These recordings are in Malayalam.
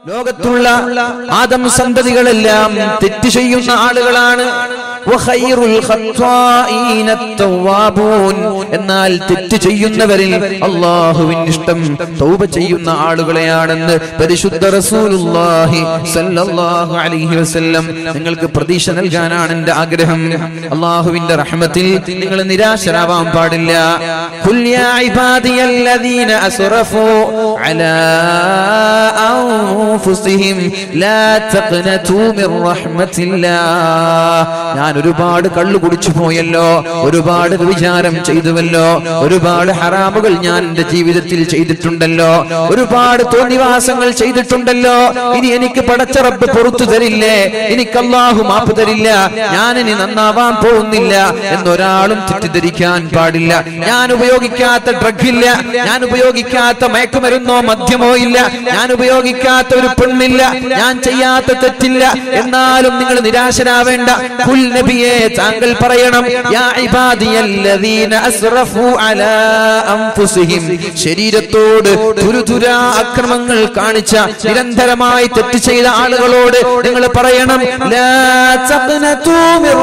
ലോകത്തുള്ള ആദം സന്തതികളെല്ലാം തെറ്റ് ചെയ്യുന്ന ആളുകളാണ് വഖൈറുൽ ഖത്വാഈന തവ്വാബൂൻ. എന്നാൽ തെറ്റ് ചെയ്യുന്നവരിൽ അള്ളാഹുവിന് ഇഷ്ടം തൗബ ചെയ്യുന്ന ആളുകളെയാണെന്ന് പരിശുദ്ധ റസൂലുള്ളാഹി സല്ലല്ലാഹു അലൈഹി വസല്ലം നിങ്ങൾക്ക് പ്രതീക്ഷ നൽകാനാണ് എന്റെ ആഗ്രഹം അള്ളാഹുവിന്റെ റഹ്മത്തിൽ നിങ്ങൾ നിരാശരാവാൻ പാടില്ല ഖുൽ യാ ഇബാദിയല്ലദീന അസ്റഫു അലാ അൻഫുസിഹിം ലാ തഖ്നതു മിർ റഹ്മത്തില്ലാഹ് ഞാൻ ഒരുപാട് കള്ളു കുടിച്ചു പോയല്ലോ ഒരുപാട് വിചാരം ചെയ്തുവല്ലോ ഒരുപാട് ഹറാമുകൾ ഞാൻ എന്റെ ജീവിതത്തിൽ ചെയ്തിട്ടുണ്ടല്ലോ ഒരുപാട് തോന്നിവാസങ്ങൾ ചെയ്തിട്ടുണ്ടല്ലോ ഇനി എനിക്ക് പടച്ച റബ്ബ് പുറത്തു തരില്ലേ എനിക്ക് അള്ളാഹു മാപ്പ് തരില്ല ഞാൻ ഇനി നന്നാവാൻ പോകുന്നില്ല എന്നൊരാളും തെറ്റിദ്ധരിക്കാൻ പാടില്ല ഞാൻ ഉപയോഗിക്കാത്ത ഡ്രഗ് ഇല്ല ഞാൻ ഉപയോഗിക്കാത്ത മയക്കുമരുന്നോ മദ്യമോ ഇല്ല ഞാൻ ഉപയോഗിക്കാത്ത ഒരു പെണ്ണില്ല ഞാൻ ചെയ്യാത്ത തെറ്റില്ല എന്നാലും നിങ്ങൾ നിരാശരാവേണ്ട കുൽ നബിയെ താങ്കൾ പറയണം യാ ഇബാദിയല്ലദീന അസ്റഫു അലാ അൻഫുസിഹിം ശരീരത്തോട് തുരുതുര അക്രമങ്ങൾ കാണിച്ച നിരന്തരമായി തെറ്റ് ചെയ്ത ആളുകളോട് നിങ്ങൾ പറയണം ലാ തഖ്നതു മിർ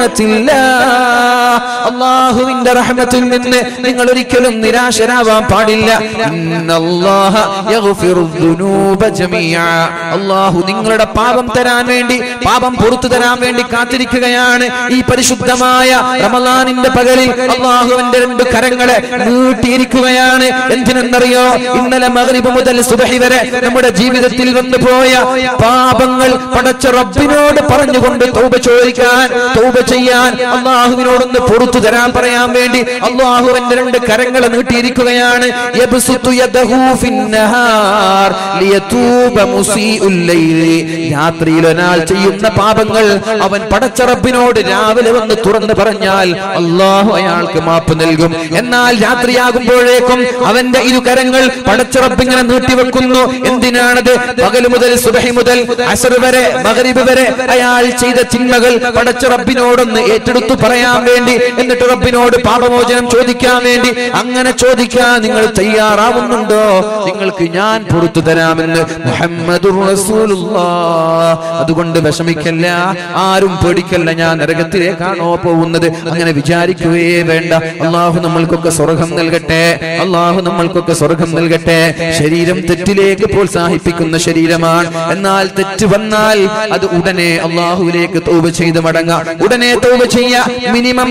റഹ്മത്തില്ലാഹ് അല്ലാഹുവിന്റെ റഹ്മത്തിൽ നിന്ന് നിങ്ങൾ ഒരിക്കലും നിരാശരാവാൻ പാടില്ല ഇന്നല്ലാഹ യഗ്ഫിറു ദുനൂബ ജമീഅ അല്ലാഹു നിങ്ങളുടെ പാപം തരാൻ വേണ്ടി പാപം പുറത്തു തരാൻ വേണ്ടി കാത്തിരിക്കുകയാണ് ഈ പരിശുദ്ധമായ റമദാനിന്റെ പകലിൽ അള്ളാഹുവിന്റെ രണ്ട് കരങ്ങളെ നീട്ടിയിരിക്കുകയാണ് എന്തിനെന്നറിയോ ഇന്നലെ മഗ്രിബ് മുതൽ സുബഹി വരെ നമ്മുടെ ജീവിതത്തിൽ വന്നു പോയ പാപങ്ങൾ പടച്ച റബ്ബിനോട് പറഞ്ഞുകൊണ്ട് തൗബ ചോദിക്കാൻ തൗബ ചെയ്യാൻ അള്ളാഹുവിനോടൊന്ന് പുറത്തു തരാൻ പറയാൻ വേണ്ടി അള്ളാഹുവിന്റെ രണ്ട് കരങ്ങളെ നീട്ടിയിരിക്കുകയാണ് യബ്സുത്തു യദഹു ഫിന്നഹാർ ലിയതൂബ മുസീഉൽ ലൈലി രാത്രിയിൽ ഒരാൾ ചെയ്യുന്ന പാപങ്ങൾ അവൻ പടച്ച റബ്ബിനോട് രാവിലെ വന്ന് തുറന്നു പറഞ്ഞാൽ അള്ളാഹു അയാൾക്ക് മാപ്പ് നൽകും എന്നാൽ രാത്രിയാകുമ്പോഴേക്കും അവന്റെ ഇരു കരങ്ങൾ പടച്ച റബ്ബിങ്ങനെ നീട്ടിവെക്കുന്നു എന്തിനാണത് പകൽ മുതൽ സുബഹി മുതൽ അസർ വരെ മഗ്രിബ് വരെ അയാൾ ചെയ്ത ചിന്മകൾ പടച്ച റബ്ബിനോടൊന്ന് ഏറ്റെടുത്തു പറയാൻ വേണ്ടി എന്നിട്ട് റബ്ബിനോട് പാപമോചനം ചോദിക്കാൻ വേണ്ടി അങ്ങനെ ചോദിക്കാൻ നിങ്ങൾ തയ്യാറാവുന്നുണ്ടോ നിങ്ങൾക്ക് ഞാൻ പുറത്തു തരാമെന്ന് മുഹമ്മദുർ റസൂലുള്ളാഹ് അതുകൊണ്ട് വിഷമിക്കല്ല ആരും പേടിക്കല്ല ഞാൻ നരകത്തിലേക്കാണോ പോകുന്നത് അങ്ങനെ വിചാരിക്കുകയേ വേണ്ട അള്ളാഹു നമ്മൾക്കൊക്കെ സ്വർഗം നൽകട്ടെ അള്ളാഹു നമ്മൾക്കൊക്കെ സ്വർഗം നൽകട്ടെ ശരീരം തെറ്റിലേക്ക് പ്രോത്സാഹിപ്പിക്കുന്ന ശരീരമാണ് എന്നാൽ തെറ്റ് വന്നാൽ അത് ഉടനെ അള്ളാഹുവിലേക്ക് തൗബ ചെയ്ത് മടങ്ങാം ഉടനെ തൗബ ചെയ്യ മിനിമം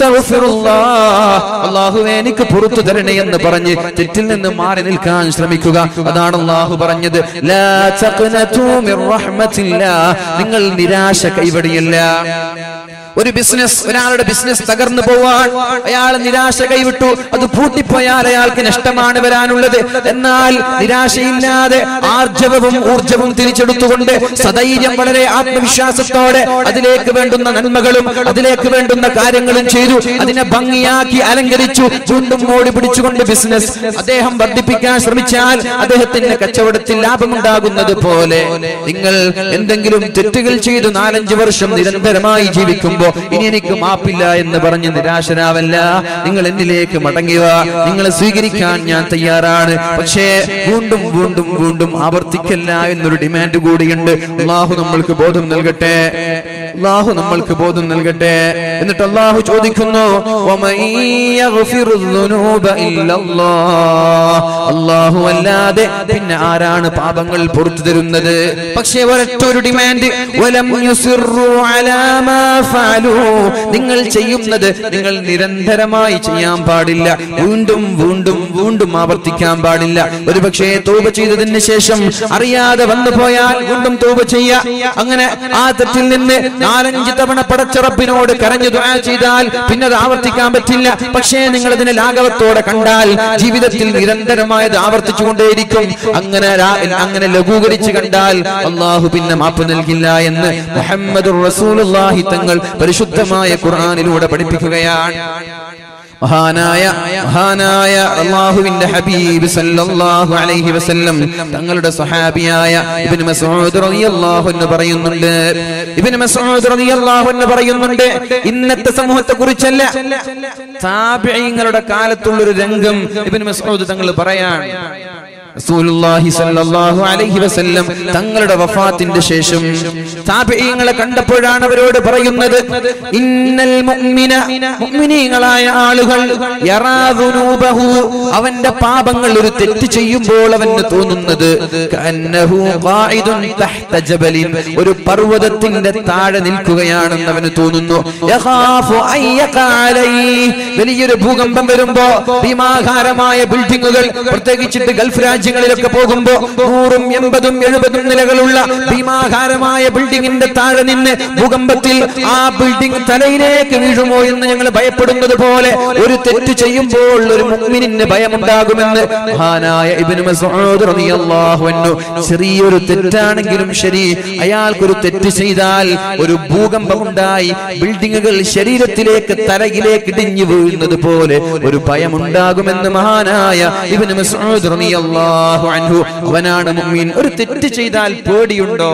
അള്ളാഹുവെ എനിക്ക് പുറത്തു തരണേ എന്ന് പറഞ്ഞ് തെറ്റിൽ നിന്ന് മാറി നിൽക്കാൻ ശ്രമിക്കുക അതാണ് അള്ളാഹു പറഞ്ഞത് ലാ തഖ്നതു മിർ റഹ്മത്തില്ലാ നിങ്ങൾ നിരാശ കൈവടിയല്ല ഒരു ബിസിനസ് ഒരാളുടെ ബിസിനസ് തകർന്നു പോവാൻ അയാൾ നിരാശ കൈവിട്ടു അത് പൂട്ടിപ്പോയാൽ അയാൾക്ക് നഷ്ടമാണ് വരാനുള്ളത് എന്നാൽ നിരാശയില്ലാതെ ആർജവവും ഊർജവും തിരിച്ചെടുത്തുകൊണ്ട് സധൈര്യം വളരെ ആത്മവിശ്വാസത്തോടെ അതിലേക്ക് വേണ്ടുന്ന നന്മകളും അതിലേക്ക് വേണ്ടുന്ന കാര്യങ്ങളും ചെയ്തു അതിനെ ഭംഗിയാക്കി അലങ്കരിച്ചു വീണ്ടും മോടി പിടിച്ചുകൊണ്ട് ബിസിനസ് അദ്ദേഹം വർദ്ധിപ്പിക്കാൻ ശ്രമിച്ചാൽ അദ്ദേഹത്തിന്റെ കച്ചവടത്തിൽ ലാഭമുണ്ടാകുന്നത് പോലെ നിങ്ങൾ എന്തെങ്കിലും തെറ്റുകൾ ചെയ്തു നാലഞ്ച് വർഷം നിരന്തരമായി ജീവിക്കുമ്പോ ഇനി എനിക്ക് മാപ്പില്ല എന്ന് പറഞ്ഞ് നിരാശരാവല്ല നിങ്ങൾ എന്നിലേക്ക് മടങ്ങിയ നിങ്ങളെ സ്വീകരിക്കാൻ ഞാൻ തയ്യാറാണ് പക്ഷേ വീണ്ടും വീണ്ടും വീണ്ടും ആവർത്തിക്കല്ല എന്നൊരു ഡിമാൻഡ് കൂടിയുണ്ട് അള്ളാഹു നമ്മൾക്ക് ബോധം നൽകട്ടെ അള്ളാഹു നമ്മൾക്ക് ബോധം നൽകട്ടെ എന്നിട്ട് അള്ളാഹു ചോദിക്കുന്നു "വമൻ യഗ്ഫിറു ദുനൂബ ഇല്ലല്ലാഹ്?" അള്ളാഹു അല്ലാതെ പിന്നെ ആരാണ് പാപങ്ങൾ പുറത്തു തരുന്നത് പക്ഷേ ഒരൊറ്റ ഒരു ഡിമാൻഡ് വലം യുസിറു അലാ മാ ഫഅലു നിങ്ങൾ ചെയ്യുന്നത് നിങ്ങൾ നിരന്തരമായി ചെയ്യാൻ പാടില്ല വീണ്ടും വീണ്ടും വീണ്ടും ആവർത്തിക്കാൻ പാടില്ല ഒരുപക്ഷേ തൗബ ചെയ്തതിന് ശേഷം അറിയാതെ വന്നു പോയാൽ വീണ്ടും തൗബ ചെയ്യ അങ്ങനെ ആ തെറ്റിൽ നിന്ന് നാലഞ്ച് തവണ പടച്ചറപ്പിനോട് കരഞ്ഞു ദുആ ചെയ്താൽ പിന്നെ അത് ആവർത്തിക്കാൻ പറ്റില്ല പക്ഷേ നിങ്ങൾ അതിനെ ലാഘവത്തോടെ കണ്ടാൽ ജീവിതത്തിൽ നിരന്തരമായത് ആവർത്തിച്ചു കൊണ്ടേയിരിക്കും അങ്ങനെ രാ- അങ്ങനെ ലഘൂകരിച്ച് കണ്ടാൽ അള്ളാഹു പിന്നെ മാപ്പ് നൽകില്ല എന്ന് മുഹമ്മദ് റസൂലുള്ളാഹി തങ്ങൾ പരിശുദ്ധമായ ഖുർആനിലൂടെ പഠിപ്പിക്കുകയാണ് മഹാനായ മഹാനായ അള്ളാഹുവിന്റെ ഹബീബ് സല്ലല്ലാഹു അലൈഹി വസല്ലം തങ്ങളുടെ സ്വഹാബിയായ ഇബ്നു മസ്ഊദ് റളിയല്ലാഹു അൻഹു പറയുന്നുണ്ട് ഇബ്നു മസ്ഊദ് റളിയല്ലാഹു അൻഹു പറയുന്നുണ്ട് ഇന്നത്തെ സമൂഹത്തെ കുറിച്ചല്ല താബിഈങ്ങളുടെ കാലത്തുള്ള ഒരു രംഗം ഇബ്നു മസ്ഊദ് തങ്ങൾ പറയാണ് റസൂലുള്ളാഹി സ്വല്ലല്ലാഹു അലൈഹി വസല്ലം തങ്ങളുടെ വഫാത്തിന്റെ ശേഷം താബിഈങ്ങളെ കണ്ടപ്പോഴാണ് അവരോട് പറയുന്നത് ഇന്നൽ മുഅ്മിന മുഅ്മിനീങ്ങളായ ആളുകൾ യറാ ദുനൂബഹു അവന്റെ പാപങ്ങൾ ഒരു തെറ്റ് ചെയ്യുമ്പോൾ അവന് തോന്നുന്നത് കഅന്നഹു ഖായിദുൻ തഹ്ത ജബലിൻ ഒരു പർവ്വതത്തിന്റെ താഴെ നിൽക്കുകയാണെന്ന് അവന് തോന്നുന്നു യഖാഫു അൻ യഖഅ അലൈഹി വലിയൊരു ഭൂകമ്പം വരുമ്പോ ഭീമാകാരമായ ബിൽഡിങ്ങുകൾ പ്രത്യേകിച്ചിട്ട് ഗൾഫ് രാജ്യങ്ങളിലൊക്കെ പോകുമ്പോ നൂറും എൺപതും എഴുപതും നിലകളുള്ള ഭീമാകാരമായ ബിൽഡിങ്ങിന്റെ താഴെ നിന്ന് ഭൂകമ്പത്തിൽ ആ ബിൽഡിംഗ് തലയിലേക്ക് വീഴുമോ എന്ന് ഞങ്ങൾ ഭയപ്പെടുന്നത് പോലെ ഒരു തെറ്റ് ചെയ്യുമ്പോൾ ഒരു മുഅ്മിനിന് ഭയമുണ്ടാകുമെന്ന് മഹാനായ ഇബ്നു മസ്ഊദ് റളിയല്ലാഹു അൻഹു ചെറിയൊരു തെറ്റാണെങ്കിലും ശരി അയാൾക്കൊരു തെറ്റ് ചെയ്താൽ ഒരു ഭൂകമ്പമുണ്ടായി ബിൽഡിങ്ങുകൾ ശരീരത്തിലേക്ക് തലയിലേക്ക് ഇടിഞ്ഞു വീഴുന്നത് പോലെ ഒരു ഭയമുണ്ടാകുമെന്ന് മഹാനായ ഇബ്നു മസ്ഊദ് റളിയല്ലാഹു അൻഹു അവനാണ് മുഅ്മിൻ ഒരു തെറ്റ് ചെയ്താൽ പേടിയുണ്ടോ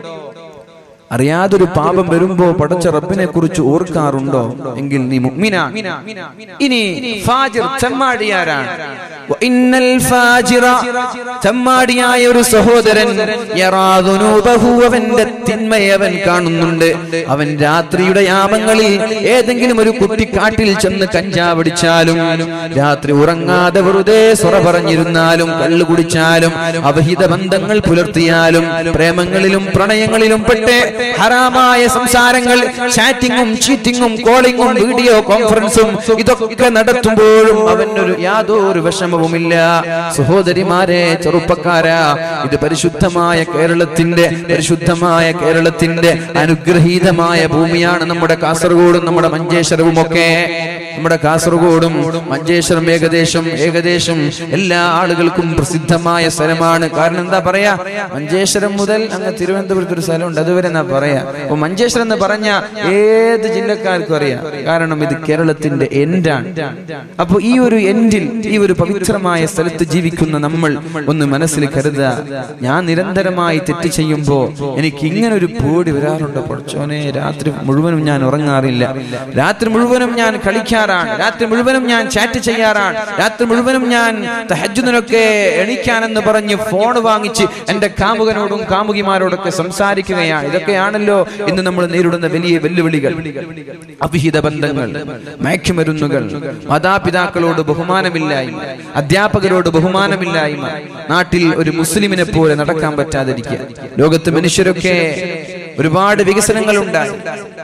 അറിയാതൊരു പാപം വരുമ്പോ പടച്ച റബ്ബിനെ കുറിച്ച് ഓർക്കാറുണ്ടോ എങ്കിൽ നീ മുഅ്മിനാ ഇനി ഫാജിർ ചെമ്മാടിയാരാണ് ഇന്നൽ ഫാജിറ ചെമ്മാടിയായ ഒരു സഹോദരൻ യറാ ദുനൂബഹു അവന്റെ തിന്മയെ അവൻ കാണുന്നുണ്ട് അവൻ രാത്രിയുടെ യാമങ്ങളിൽ ഏതെങ്കിലും ഒരു കുട്ടിക്കാട്ടിൽ ചെന്ന് കഞ്ചാവടിച്ചാലും രാത്രി ഉറങ്ങാതെ വെറുതെ സ്വറ പറഞ്ഞിരുന്നാലും കള്ളു കുടിച്ചാലും അവഹിത ബന്ധങ്ങൾ പുലർത്തിയാലും പ്രേമങ്ങളിലും പ്രണയങ്ങളിലും പെട്ട് ഹറാമായ സംസാരങ്ങൾ ചാറ്റിങ്ങും ചീറ്റിങ്ങും കോളിങ്ങും വീഡിയോ കോൺഫറൻസും ഇതൊക്കെ നടത്തുമ്പോഴും അവനൊരു യാതൊരു വിഷമവുമില്ല സഹോദരിമാരെ ചെറുപ്പക്കാരാ ഇത് പരിശുദ്ധമായ കേരളത്തിന്റെ പരിശുദ്ധമായ കേരളത്തിന്റെ അനുഗ്രഹീതമായ ഭൂമിയാണ് നമ്മുടെ കാസർഗോഡും നമ്മുടെ മഞ്ചേശ്വരവും ഒക്കെ നമ്മുടെ കാസർഗോഡും മഞ്ചേശ്വരം ഏകദേശം ഏകദേശം എല്ലാ ആളുകൾക്കും പ്രസിദ്ധമായ സ്ഥലമാണ് കാരണം എന്താ പറയാ മഞ്ചേശ്വരം മുതൽ അങ്ങ് തിരുവനന്തപുരത്ത് ഒരു സ്ഥലമുണ്ട് അതുവരെ എന്നാ പറയാ അപ്പൊ മഞ്ചേശ്വരം എന്ന് പറഞ്ഞ ഏത് ജില്ലക്കാർക്കും അറിയാം കാരണം ഇത് കേരളത്തിന്റെ എൻഡാണ് അപ്പൊ ഈ ഒരു എൻഡിൽ ഈ ഒരു പവിത്രമായ സ്ഥലത്ത് ജീവിക്കുന്ന നമ്മൾ ഒന്ന് മനസ്സിൽ കരുതുക ഞാൻ നിരന്തരമായി തെറ്റ് ചെയ്യുമ്പോ എനിക്ക് ഇങ്ങനെ ഒരു പേടി വരാറുണ്ട് പൊടച്ചോനെ രാത്രി മുഴുവനും ഞാൻ ഉറങ്ങാറില്ല രാത്രി മുഴുവനും ഞാൻ കളിക്കാറാണ് രാത്രി മുഴുവനും ഞാൻ ചാറ്റ് ചെയ്യാറാണ് രാത്രി മുഴുവനും ഞാൻ തഹജുദിനൊക്കെ എണിക്കാനെന്ന് പറഞ്ഞ് ഫോൺ വാങ്ങിച്ച് എന്റെ കാമുകനോടും കാമുകിമാരോടൊക്കെ സംസാരിക്കുകയാണ് ഇതൊക്കെയാണല്ലോ ഇന്ന് നമ്മൾ നേരിടുന്ന വലിയ വെല്ലുവിളികൾ അവിഹിത ബന്ധങ്ങൾ മയക്കുമരുന്നുകൾ മാതാപിതാക്കളോട് ബഹുമാനമില്ലായ്മ അധ്യാപകരോട് ബഹുമാനമില്ലായ്മ നാട്ടിൽ ഒരു മുസ്ലിമിനെ പോലെ നടക്കാൻ പറ്റാതിരിക്കുക ലോകത്ത് മനുഷ്യരൊക്കെ ഒരുപാട് വികസനങ്ങൾ ഉണ്ടായി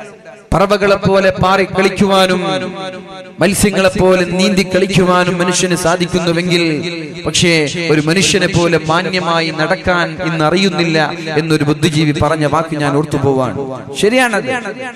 പറവകളെ പോലെ പാറി കളിക്കുവാനും മത്സ്യങ്ങളെ പോലെ നീന്തി കളിക്കുവാനും മനുഷ്യന് സാധിക്കുന്നുവെങ്കിൽ പക്ഷേ ഒരു മനുഷ്യനെ പോലെ മാന്യമായി നടക്കാൻ ഇന്ന് അറിയുന്നില്ല എന്നൊരു ബുദ്ധിജീവി പറഞ്ഞ വാക്ക് ഞാൻ ഓർത്തുപോവാൻ ശരിയാണത്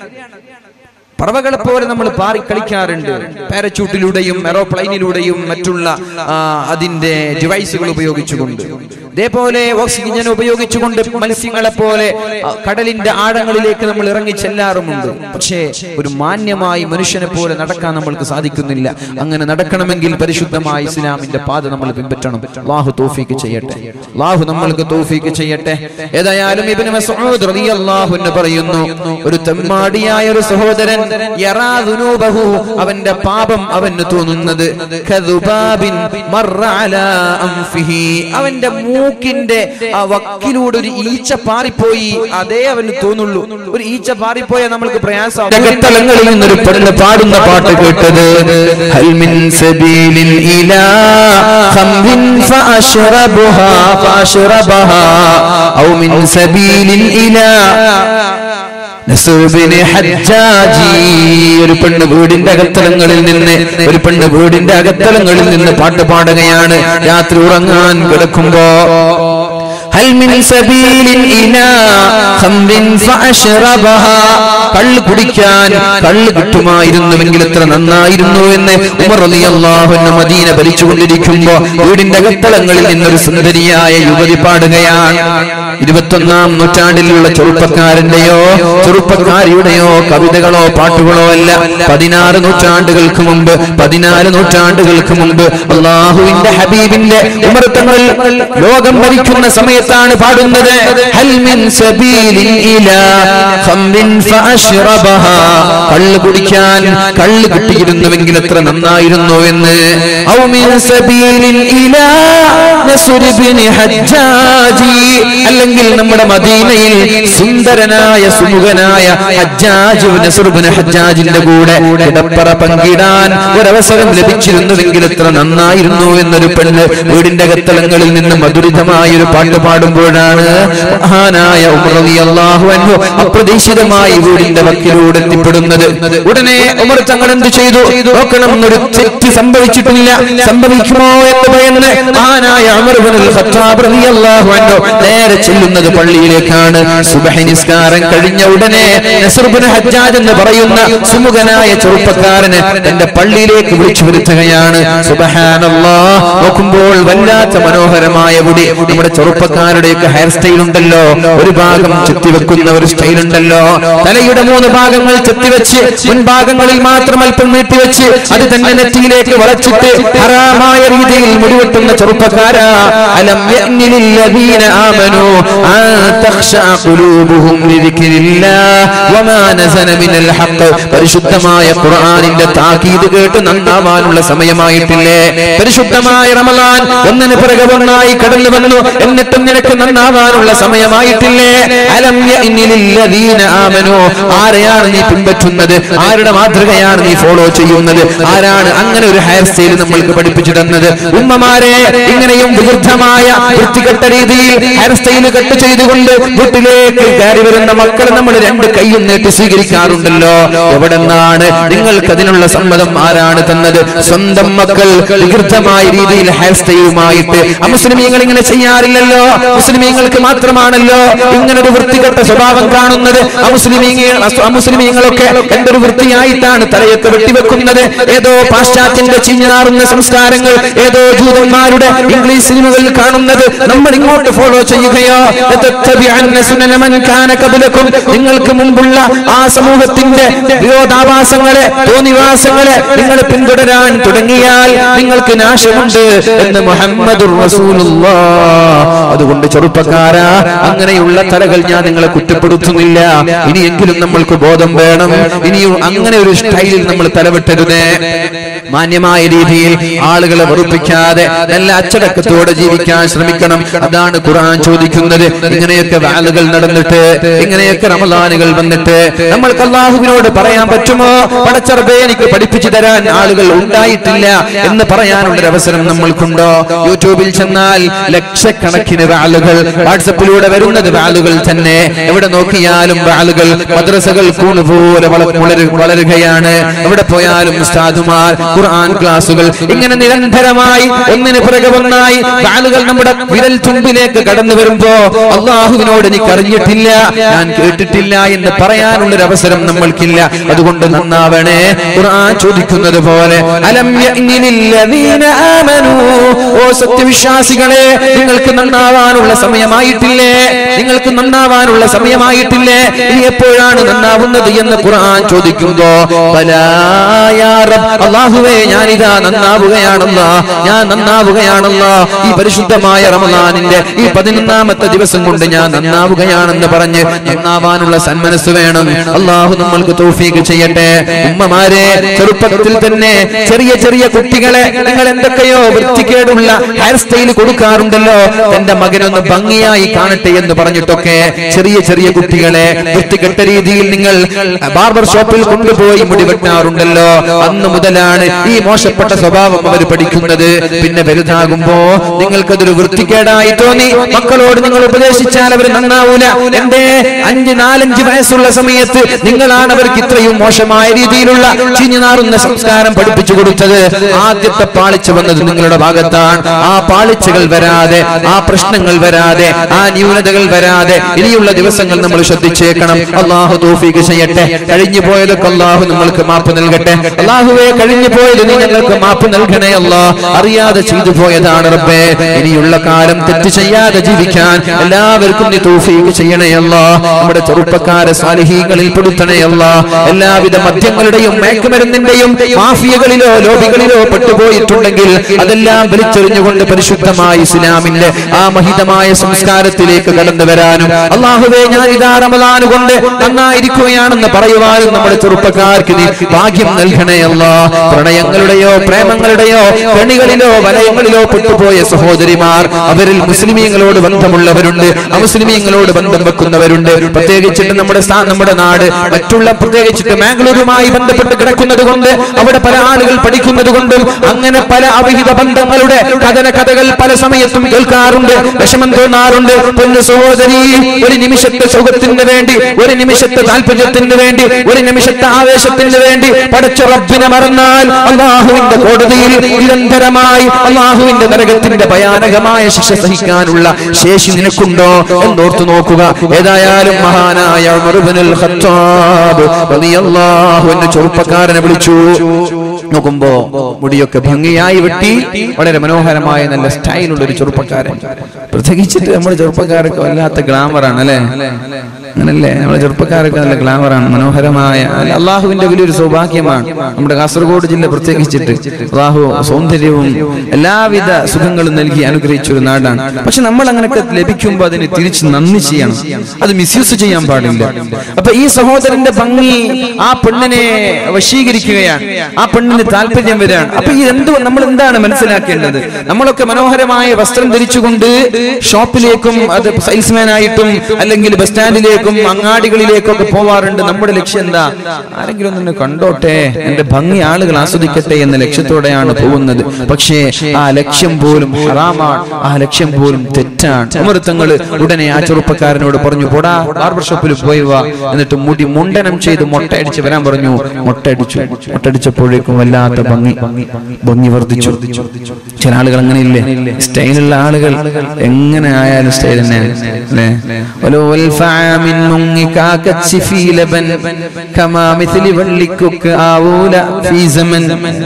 പറവകളെ പോലെ നമ്മൾ പാറി കളിക്കാറുണ്ട് പാരച്യൂട്ടിലൂടെയും എറോപ്ലൈനിലൂടെയും മറ്റുള്ള ആ, അതിന്റെ ഡിവൈസുകൾ ഉപയോഗിച്ചുകൊണ്ട് ഇതേപോലെ ഓക്സിജൻ ഉപയോഗിച്ചുകൊണ്ട് മത്സ്യങ്ങളെ പോലെ ആ, കടലിന്റെ ആഴങ്ങളിലേക്ക് നമ്മൾ ഇറങ്ങി ചെല്ലാറുമുണ്ട് പക്ഷേ ഒരു മാന്യമായി മനുഷ്യനെ പോലെ നടക്കാൻ നമ്മൾക്ക് സാധിക്കുന്നില്ല അങ്ങനെ നടക്കണമെങ്കിൽ പരിശുദ്ധമായ ഇസ്ലാമിന്റെ പാത നമ്മൾ പിൻപറ്റണം അള്ളാഹു തോഫീക്ക് ചെയ്യട്ടെ അള്ളാഹു നമ്മൾക്ക് തോഫീക്ക് ചെയ്യട്ടെ ഏതായാലും ഇബ്നു മസ്ഊദ് റളിയല്ലാഹു അൻഹു പറയുന്നു ഒരു തെമ്മാടിയായ ഒരു സഹോദരൻ യറാ ദുനൂബഹു അവന്റെ പാപം അവന് തോന്നുന്നത് കദുബാബിൻ മർറ അലാ അൻഫിഹി അവന്റെ മൂക്കിന്റെ ആ വക്കിലൂടെ ഒരു ഈച്ച പാറിപ്പോയി അതേ അവന് തോന്നുള്ളൂ ഒരു ഈച്ച പാറിപ്പോയാൽ നമ്മൾക്ക് പ്രയാസം ജഗത്തലങ്ങളിൽ നിന്നൊരു പെണ്ണ് പാടുന്ന പാട്ട് കേട്ടത് ഹൽ മിൻ സബീലിൻ ഇലാ ഖംറിൻ ഫഅശ്റബുഹാ ഫഅശ്റബഹാ ഔ മിൻ സബീലിൻ ഇലാ നസൂബിന് ഹജ്ജാജി ഒരു പെണ്ണ് വീടിന്റെ അകത്തലങ്ങളിൽ നിന്ന് ഒരു പെണ്ണ് വീടിന്റെ അകത്തലങ്ങളിൽ നിന്ന് പാട്ട് പാടുകയാണ് രാത്രി ഉറങ്ങാൻ കിടക്കുമ്പോ ഹൽ മിൻ സബീലിൻ ഇലാ ഖംറിൻ ഫഅശ്റബഹാ കള്ള് കുടിക്കാൻ കള്ള് കിട്ടുമായിരുന്നുവെങ്കിൽ എത്ര നന്നായിരുന്നു എന്ന് ഉമർ റളിയല്ലാഹു അൻഹു മദീന ഭരിച്ചുകൊണ്ടിരിക്കുമ്പോ വീടിന്റെ അകത്തളങ്ങളിൽ നിന്നൊരു സുന്ദരിയായ യുവതി പാടുകയാണ് ഇരുപത്തൊന്നാം നൂറ്റാണ്ടിലുള്ള ചെറുപ്പക്കാരന്റെയോ ചെറുപ്പക്കാരിയുടെയോ കവിതകളോ പാട്ടുകളോ അല്ല പതിനാറ് നൂറ്റാണ്ടുകൾക്ക് മുമ്പ് പതിനാല് നൂറ്റാണ്ടുകൾക്ക് മുമ്പ് അള്ളാഹുവിന്റെ ഹബീബിന്റെ ഉമർത്തങ്ങൾ ലോകം ഭരിക്കുന്ന സമയത്ത് സമയത്താണ് പാടുന്നത് ഹൽ മിൻ സബീലിൻ ഇലാ ഖംറിൻ ഫഅശ്റബഹാ കള്ള് കുടിക്കാൻ കള്ള് കിട്ടിയിരുന്നുവെങ്കിൽ എത്ര നന്നായിരുന്നു എന്ന് ഔ മിൻ സബീലിൻ ഇലാ നസ്ർ ഇബ്നു ഹജ്ജാജി അല്ലെങ്കിൽ നമ്മുടെ മദീനയിൽ സുന്ദരനായ സുമുഖനായ ഹജ്ജാജ് നസ്ർ ഇബ്നു ഹജ്ജാജിന്റെ കൂടെ കിടപ്പറ പങ്കിടാൻ ഒരവസരം ലഭിച്ചിരുന്നുവെങ്കിൽ എത്ര നന്നായിരുന്നു എന്നൊരു പെണ്ണ് വീടിന്റെ അകത്തളങ്ങളിൽ നിന്ന് മധുരിതമായ ഒരു പാട്ട് പാടുമ്പോഴാണ് മഹാനായ ഉമർ റളിയല്ലാഹു അൻഹു അപ്രതീക്ഷിതമായി വീടിന്റെ വക്കിലൂടെ എത്തിപ്പെടുന്നത് ഉടനെ ഉമർ തങ്ങൾ എന്ത് ചെയ്തു നോക്കണം ഒരു തെറ്റ് സംഭവിച്ചിട്ടില്ല സംഭവിക്കുമോ എന്ന് ഭയന്ന് മഹാനായ ഉമർ ഇബ്നുൽ ഖത്താബ് റളിയല്ലാഹു അൻഹു നേരെ ചെല്ലുന്നത് പള്ളിയിലേക്കാണ് സുബഹി നിസ്കാരം കഴിഞ്ഞ ഉടനെ നസ്ർ ഇബ്നു ഹജ്ജാജ് എന്ന് പറയുന്ന സുമുഖനായ ചെറുപ്പക്കാരന് തന്റെ പള്ളിയിലേക്ക് വിളിച്ചു വരുത്തുകയാണ് സുബഹാനല്ലാ നോക്കുമ്പോൾ വല്ലാത്ത മനോഹരമായ മുടി നമ്മുടെ ചെറുപ്പക്കാരുടെയൊക്കെ ഹെയർ സ്റ്റൈൽ ഉണ്ടല്ലോ ഒരു ഭാഗം ചെത്തിവെക്കുന്ന ഒരു സ്റ്റൈൽ ഉണ്ടല്ലോ തലയുടെ മൂന്ന് ഭാഗങ്ങൾ ചെത്തിവെച്ച് മുൻഭാഗങ്ങളിൽ മാത്രം അല്പം നീട്ടിവെച്ച് അത് തന്നെ നെറ്റിയിലേക്ക് വളച്ചിട്ട് ഹറാമായ രീതിയിൽ മുടിവെട്ടുന്ന ചെറുപ്പക്കാരാ അലം യഅ്നിലില്ലദീന ആമനു അൻ തഖ്ശഅ ഖുലൂബുഹും ലിദിക്രില്ലാഹ് വമാ നസല മിനൽ ഹഖ് പരിശുദ്ധമായ ഖുർആനിന്റെ താക്കീത് കേട്ട് നന്നാവാനുള്ള സമയമായിട്ടില്ലേ പരിശുദ്ധമായ റമളാൻ ഒന്നിന് പിറകെ ഒന്നായി കടന്നു വന്നു എന്നിട്ടും നിനക്ക് നന്നാവാനുള്ള സമയമായിട്ടില്ലേ അലം യഅ്നിലില്ലദീന ആമനു ആരെയാണ് നീ പിൻപറ്റുന്നത് ആരുടെ മാതൃകയാണ് നീ ഫോളോ ചെയ്യുന്നത് ആരാണ് അങ്ങനെ ഒരു ഹെയർ സ്റ്റൈൽ നമ്മൾക്ക് പഠിപ്പിച്ചു തന്നത് ഉമ്മമാരെ ഇങ്ങനെയും വിരുദ്ധമായ വൃത്തികെട്ട രീതിയിൽ ഹെയർ സ്റ്റൈൽ കട്ട് ചെയ്തുകൊണ്ട് വീട്ടിലേക്ക് കയറി വരുന്ന മക്കൾ നമ്മൾ രണ്ട് കൈയും നീട്ടി സ്വീകരിക്കാറുണ്ടല്ലോ എവിടെ നിന്നാണ് നിങ്ങൾക്ക് അതിനുള്ള സമ്മതം ആരാണ് തന്നത് സ്വന്തം മക്കൾ വികൃതമായ രീതിയിൽ ഹെയർ സ്റ്റൈലുമായിട്ട് അമുസ്ലിമീങ്ങൾ ഇങ്ങനെ ചെയ്യാറില്ലല്ലോ മുസ്ലിമീങ്ങൾക്ക് മാത്രമാണല്ലോ ഇങ്ങനെ ഒരു വൃത്തികെട്ട സ്വഭാവം കാണുന്നത് അമുസ്ലിമീങ്ങൾ അമുസ്ലിമീങ്ങളൊക്കെ എന്തൊരു വൃത്തിയായിട്ടാണ് തലയൊക്കെ വെട്ടിവെക്കുന്നത് ഏതോ പാശ്ചാത്യന്റെ ചിഞ്ഞാറുന്ന സംസ്കാരങ്ങൾ ഏതോ ജൂതന്മാരുടെ ഇംഗ്ലീഷ് സിനിമകളിൽ കാണുന്നത് നമ്മൾ ഇങ്ങോട്ട് ഫോളോ ചെയ്യുകയോ ലതത്തബിഅന്ന സുനന മൻ കാന ഖബലക്കും നിങ്ങൾക്ക് മുമ്പുള്ള ആ സമൂഹത്തിന്റെ വിരോധാഭാസങ്ങളെ തോന്നിവാസങ്ങളെ നിങ്ങൾ പിന്തുടരാൻ തുടങ്ങിയാൽ നിങ്ങൾക്ക് നാശമുണ്ട് എന്ന് മുഹമ്മദുർ റസൂലുള്ളാഹ് അതുകൊണ്ട് ചെറുപ്പക്കാരാ അങ്ങനെയുള്ള തലകൾ ഞാൻ നിങ്ങളെ കുറ്റപ്പെടുത്തുന്നില്ല ഇനിയെങ്കിലും നമ്മൾക്ക് ബോധം വേണം ഇനിയും അങ്ങനെ ഒരു സ്റ്റൈലിൽ നമ്മൾ തലവെട്ടരുതേ മാന്യമായ രീതിയിൽ ആളുകളെ വെറുപ്പിക്കാതെ നല്ല അച്ചടക്കത്തോടെ ജീവിക്കാൻ ശ്രമിക്കണം അതാണ് ഖുർആൻ ചോദിക്കുന്നത് ഇങ്ങനെയൊക്കെ വാലുകൾ നടന്നിട്ട് ഇങ്ങനെയൊക്കെ റമദാനുകൾ വന്നിട്ട് നമ്മൾക്ക് അള്ളാഹുവിനോട് പറയാൻ പറ്റുമോ പടച്ചറബേ എനിക്ക് പഠിപ്പിച്ചു തരാൻ ആളുകൾ ഉണ്ടായിട്ടില്ല എന്ന് പറയാനുള്ള ഒരു അവസരം നമ്മൾക്കുണ്ടോ യൂട്യൂബിൽ ചെന്നാൽ ലക്ഷക്കണക്കിന് വാലുകൾ വാട്സപ്പിലൂടെ വരുന്നത് വാലുകൾ തന്നെ എവിടെ നോക്കിയാലും വാലുകൾ മദ്രസകൾ കൂണുപോലെ വള- വളരു- വളരുകയാണ് എവിടെ പോയാലും ഉസ്താദുമാർ ഖുർആൻ ക്ലാസുകൾ ഇങ്ങനെ നിരന്തരമായി ഒന്നിന് പിറകെ ഒന്നായി വാലുകൾ നമ്മുടെ വിരൽ തുമ്പിലേക്ക് കടന്നു വരുമ്പോ അള്ളാഹുവിനോട് എനിക്ക് അറിഞ്ഞിട്ടില്ല ഞാൻ കേട്ടിട്ടില്ല എന്ന് പറയാനുള്ള ഒരു അവസരം നമ്മൾക്കില്ല അതുകൊണ്ട് നന്നാവണേ ഖുർആൻ ചോദിക്കുന്നത് പോലെ അലം യഅ്നിലില്ലദീന ആമനൂ ഓ സത്യവിശ്വാസികളെ നിങ്ങൾക്ക് നന്നാവാനുള്ള സമയമായിട്ടില്ലേ നിങ്ങൾക്ക് നന്നാവാനുള്ള സമയമായിട്ടില്ലേ ഇനി എപ്പോഴാണ് നന്നാവുന്നത് എന്ന് ഖുർആൻ ചോദിക്കുമ്പോ ബലാ യാ റബ്ബ് അല്ലാഹുവേ ഞാനിതാ നന്നാവുകയാണല്ലോ ഞാൻ നന്നാവുകയാണല്ലോ ഈ പരിശുദ്ധമായ റമദാനിന്റെ ഈ പതിനൊന്നാമത്തെ ദിവസം കൊണ്ട് ഞാൻ നന്നാവുകയാണെന്ന് പറഞ്ഞ് നന്നാവാനുള്ള സന്മനസ് വേണം അള്ളാഹു നമ്മൾക്ക് തൗഫീഖ് ചെയ്യട്ടെ ഉമ്മമാരെ ചെറുപ്പത്തിൽ തന്നെ ചെറിയ ചെറിയ കുട്ടികളെ നിങ്ങൾ എന്തൊക്കെയോ വൃത്തികേടുള്ള ഹെയർ സ്റ്റൈൽ കൊടുക്കാറുണ്ടല്ലോ തന്റെ മകനൊന്ന് ഭംഗിയായി കാണട്ടെ എന്ന് പറഞ്ഞിട്ടൊക്കെ ചെറിയ ചെറിയ കുട്ടികളെ വൃത്തികെട്ട രീതിയിൽ നിങ്ങൾ ബാർബർ ഷോപ്പിൽ കൊണ്ടുപോയി മുടി വെട്ടാറുണ്ടല്ലോ അന്ന് മുതലാണ് ഈ മോശപ്പെട്ട സ്വഭാവം അവർ പഠിക്കുന്നത് പിന്നെ വലുതാകുമ്പോ നിങ്ങൾക്കതൊരു വൃത്തികേടായി തോന്നി മക്കളോട് നിങ്ങൾ ഉപദേശിച്ചാൽ അവർ നന്നാവൂല എന്റെ അഞ്ച് നാലഞ്ച് വയസ്സുള്ള സമയത്ത് നിങ്ങളാണ് അവർക്ക് ഇത്രയും മോശമായ രീതിയിലുള്ള ചീഞ്ഞുനാറുന്ന സംസ്കാരം പഠിപ്പിച്ചു കൊടുത്തത് ആദ്യത്തെ പാളിച്ച വന്നത് നിങ്ങളുടെ ഭാഗത്താണ് ആ പാളിച്ചകൾ വരാതെ ആ പ്രശ്നങ്ങൾ വരാതെ ആ ന്യൂനതകൾ വരാതെ ഇനിയുള്ള ദിവസങ്ങൾ നമ്മൾ ശ്രദ്ധിച്ചേക്കണം അള്ളാഹു തോഫീക്ക് ചെയ്യട്ടെ കഴിഞ്ഞു പോയതൊക്കെ അള്ളാഹു നമ്മൾക്ക് മാപ്പ് നൽകട്ടെ അള്ളാഹുവെ കഴിഞ്ഞു പോയത് നീ ഞങ്ങൾക്ക് മാപ്പ് നൽകണേ അല്ലാ അറിയാതെ ചെയ്തു പോയതാണ് റബ്ബേ ഇനിയുള്ള കാലം തെറ്റ് ചെയ്യാതെ ജീവിക്കാൻ എല്ലാവർക്കും എല്ലാവർക്കും നീ തൗഫീഖ് ചെയ്യണേ അല്ലാ നമ്മുടെ ചെറുപ്പക്കാരെ സാലിഹീങ്ങളിൽ പെടുത്തണേ അല്ലാ എല്ലാവിധ മദ്യങ്ങളുടെയും മയക്കുമരുന്നിന്റെയും മാഫിയകളിലോ ലോബികളിലോ പെട്ടുപോയിട്ടുണ്ടെങ്കിൽ അതെല്ലാം വലിച്ചെറിഞ്ഞുകൊണ്ട് പരിശുദ്ധമായ ഇസ്ലാമിന്റെ ആ മഹിതമായ സംസ്കാരത്തിലേക്ക് കടന്നു വരാനും അള്ളാഹുവേ ഞാൻ ഇതാ റമദാൻ കൊണ്ട് നന്നായിരിക്കുകയാണെന്ന് പറയുവാനും നമ്മുടെ ചെറുപ്പക്കാർക്ക് നീ ഭാഗ്യം നൽകണേ അല്ലാ പ്രണയങ്ങളുടെയോ പ്രേമങ്ങളുടെയോ കെണികളിലോ വലയങ്ങളിലോ പെട്ടുപോയ സഹോദരിമാർ അവരിൽ മുസ്ലിമീങ്ങളോട് ബന്ധമുള്ളവരുണ്ട് അമുസ്ലിമീങ്ങളോട് ബന്ധം വെക്കുന്നവരുണ്ട് പ്രത്യേകിച്ചിട്ട് നമ്മുടെ സ്ഥാ- നമ്മുടെ നാട് മറ്റുള്ള പ്രത്യേകിച്ചിട്ട് മാംഗ്ലൂരുമായി ബന്ധപ്പെട്ട് കിടക്കുന്നത് കൊണ്ട് അവിടെ പല ആളുകൾ പഠിക്കുന്നത് കൊണ്ടും അങ്ങനെ പല അവിഹിത ബന്ധങ്ങളുടെ കഥന കഥകൾ പല സമയത്തും കേൾക്കാറുണ്ട് വിഷമം തോന്നാറുണ്ട് പൊന്നു സഹോദരി ഒരു നിമിഷത്തെ സുഖത്തിന് വേണ്ടി ഒരു നിമിഷത്തെ താല്പര്യത്തിന് വേണ്ടി ഒരു നിമിഷത്തെ ആവേശത്തിന് വേണ്ടി പടച്ച റബ്ബിനെ മറന്നാൽ അള്ളാഹുവിന്റെ കോടതിയിൽ നിരന്തരമായി അള്ളാഹുവിന്റെ നരകത്തിന്റെ ഭയാനകമായ ശിക്ഷ സഹിക്കാനുള്ള ശേഷി നിനക്കുണ്ടോ എന്നോർത്തു നോക്കുക ഏതായാലും മഹാനായ ഉമർ ഇബ്നുൽ ഖത്താബ് റളിയല്ലാഹു അൻഹു ചെറുപ്പക്കാരനെ വിളിച്ചു നോക്കുമ്പോ മുടിയൊക്കെ ഭംഗിയായി വെട്ടി വളരെ മനോഹരമായ നല്ല സ്റ്റൈലുള്ള ഒരു ചെറുപ്പക്കാരൻ പ്രത്യേകിച്ചിട്ട് നമ്മുടെ ചെറുപ്പക്കാരൊക്കെ വല്ലാത്ത ഗ്ലാമറാണ് അല്ലെ അങ്ങനല്ലേ നമ്മുടെ ചെറുപ്പക്കാരൊക്കെ നല്ല ഗ്ലാമറാണ് മനോഹരമായ അല്ല, അള്ളാഹുവിന്റെ വലിയൊരു സൗഭാഗ്യമാണ് നമ്മുടെ കാസർഗോഡ് ജില്ല പ്രത്യേകിച്ചിട്ട് അള്ളാഹു സൗന്ദര്യവും എല്ലാവിധ സുഖങ്ങളും നൽകി അനുഗ്രഹിച്ച ഒരു നാടാണ് പക്ഷെ നമ്മൾ അങ്ങനെയൊക്കെ ലഭിക്കുമ്പോൾ അതിന് തിരിച്ച് നന്ദി ചെയ്യണം അത് മിസ്യൂസ് ചെയ്യാൻ പാടില്ല അപ്പൊ ഈ സഹോദരന്റെ ഭംഗി ആ പെണ്ണിനെ വശീകരിക്കുകയാണ് ആ പെണ്ണിന് താല്പര്യം വരികയാണ് അപ്പൊ ഈ എന്ത് നമ്മൾ എന്താണ് മനസ്സിലാക്കേണ്ടത് നമ്മളൊക്കെ മനോഹരമായ വസ്ത്രം ധരിച്ചുകൊണ്ട് ഷോപ്പിലേക്കും അത് സെയിൽസ്മാൻ ആയിട്ടും അല്ലെങ്കിൽ ബസ് സ്റ്റാൻഡിലേക്കും അങ്ങാടികളിലേക്കും ഒക്കെ പോവാറുണ്ട് നമ്മുടെ ലക്ഷ്യം എന്താ ആരെങ്കിലും ഒന്ന് കണ്ടോട്ടെ എന്റെ ഭംഗി ആളുകൾ ആസ്വദിക്കട്ടെ എന്ന ലക്ഷ്യത്തോടെയാണ് പോകുന്നത് പക്ഷേ ആ ലക്ഷ്യം പോലും ഹറാമാണ് ആ ലക്ഷ്യം പോലും തെറ്റാണ് അമൃത്തങ്ങള് ഉടനെ ആ ചെറുപ്പക്കാരനോട് പറഞ്ഞു പോടാ ബാർബർ ഷോപ്പിൽ പോയി വാ എന്നിട്ട് മുടി മുണ്ടനം ചെയ്ത് മുട്ടയടിച്ച് വരാൻ പറഞ്ഞു മുട്ടയടിച്ചു മുട്ടടിച്ചപ്പോഴേക്കും വല്ലാത്ത ഭംഗി ഭംഗി വർദ്ധിച്ചു ചില ആളുകൾ അങ്ങനെയില്ലേ സ്റ്റൈലുള്ള ആളുകൾ എങ്ങനെ ആയാലും സ്റ്റൈൽ തന്നെയാണ് അല്ലേ ولو الفع من منك كتشفي لبن كما مثل വള്ളിക്കൊക്ക് ആവൂല في زمن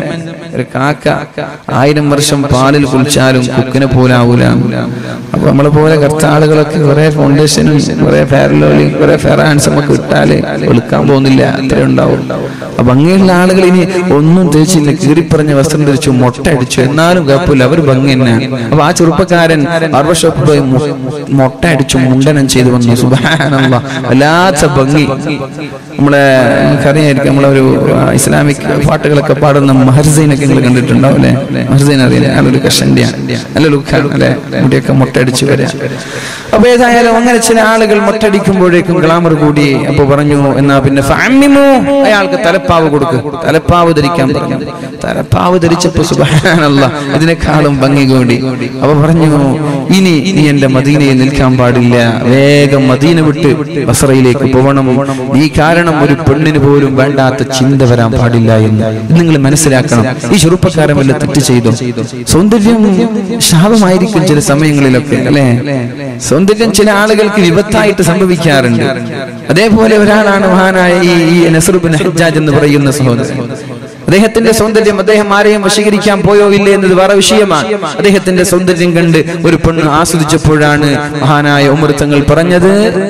ഒരു കാക്ക ആയിരം വർഷം പാലിൽ കുളിച്ചാലും കുക്കിനെ പോലെ ആവൂല അപ്പൊ നമ്മളെ പോലെ കുറച്ച് ആളുകളൊക്കെ കുറെ ഫൗണ്ടേഷനും കുറെ ഫെയർലോലി കുറെ ഫെയർ ഹാൻഡ്സും ഒക്കെ ഇട്ടാല് വെളുക്കാൻ പോകുന്നില്ല അത്രേ ഉണ്ടാവും അപ്പൊ ഭംഗിയുള്ള ആളുകൾ ഇനി ഒന്നും തേച്ചില്ല കീറിപ്പറഞ്ഞ വസ്ത്രം ധരിച്ചു മുട്ട അടിച്ചു എന്നാലും കുഴപ്പമില്ല അവർ ഭംഗി തന്നെയാണ് അപ്പൊ ആ ചെറുപ്പക്കാരൻ ബാർബർ ഷോപ്പിൽ പോയി മു- മുട്ട അടിച്ചു മുണ്ടനം ചെയ്തു വന്നു സുബാനുള്ള വല്ലാത്ത ഭംഗി നമ്മളെ നമുക്കറിയായിരിക്കും നമ്മളൊരു ആ, ഇസ്ലാമിക് പാട്ടുകളൊക്കെ പാടുന്ന മഹർസൈനൊക്കെ നിങ്ങൾ കണ്ടിട്ടുണ്ടാവും അല്ലെ മഹർസൈൻ അറിയില്ല അയാളൊരു കഷന്റെയാണ് നല്ല ലുക്കാണ് അല്ലെ മുടിയൊക്കെ മുട്ടടിച്ച് വരാം അപ്പൊ ഏതായാലും അങ്ങനെ ചില ആളുകൾ മുട്ടടിക്കുമ്പോഴേക്കും ഗ്ലാമർ കൂടി അപ്പൊ പറഞ്ഞു എന്നാ പിന്നെ ഫഅമ്മിമു, അയാൾക്ക് തലപ്പാവ് കൊടുക്ക് തലപ്പാവ് ധരിക്കാൻ പറഞ്ഞു തലപ്പാവ് ധരിച്ചപ്പോ സുബാനല്ല ഇതിനേക്കാളും ഭംഗി കൂടി അപ്പൊ പറഞ്ഞു ഇനി ഇനി എന്റെ മദീനയിൽ നിൽക്കാൻ പാടില്ല വേഗം മദീന വിട്ട് ബസറയിലേക്ക് പോകണം നീ കാരണം ഒരു പെണ്ണിന് പോലും വേണ്ടാത്ത ചിന്ത വരാൻ പാടില്ല എന്ന് ഇത് നിങ്ങൾ മനസ്സിലാക്കണം ഈ ചെറുപ്പക്കാരൻ വല്ല തെറ്റ് ചെയ്തു സൗന്ദര്യം ശാപമായിരിക്കും ചില സമയങ്ങളിലൊക്കെ അല്ലെ സൗന്ദര്യം ചില ആളുകൾക്ക് വിപത്തായിട്ട് സംഭവിക്കാറുണ്ട് അതേപോലെ ഒരാളാണ് മഹാനായ ഈ ഈ നസറുബിൻ ഹജ്ജാജ് എന്ന് പറയുന്ന സഹോദരൻ അദ്ദേഹത്തിന്റെ സൗന്ദര്യം അദ്ദേഹം ആരെയും വശീകരിക്കാൻ പോയോ ഇല്ലേ എന്നത് വേറെ വിഷയമാണ് അദ്ദേഹത്തിന്റെ സൗന്ദര്യം കണ്ട് ഒരു പെണ്ണ് ആസ്വദിച്ചപ്പോഴാണ് മഹാനായ ഉമൃത്തങ്ങൾ പറഞ്ഞത്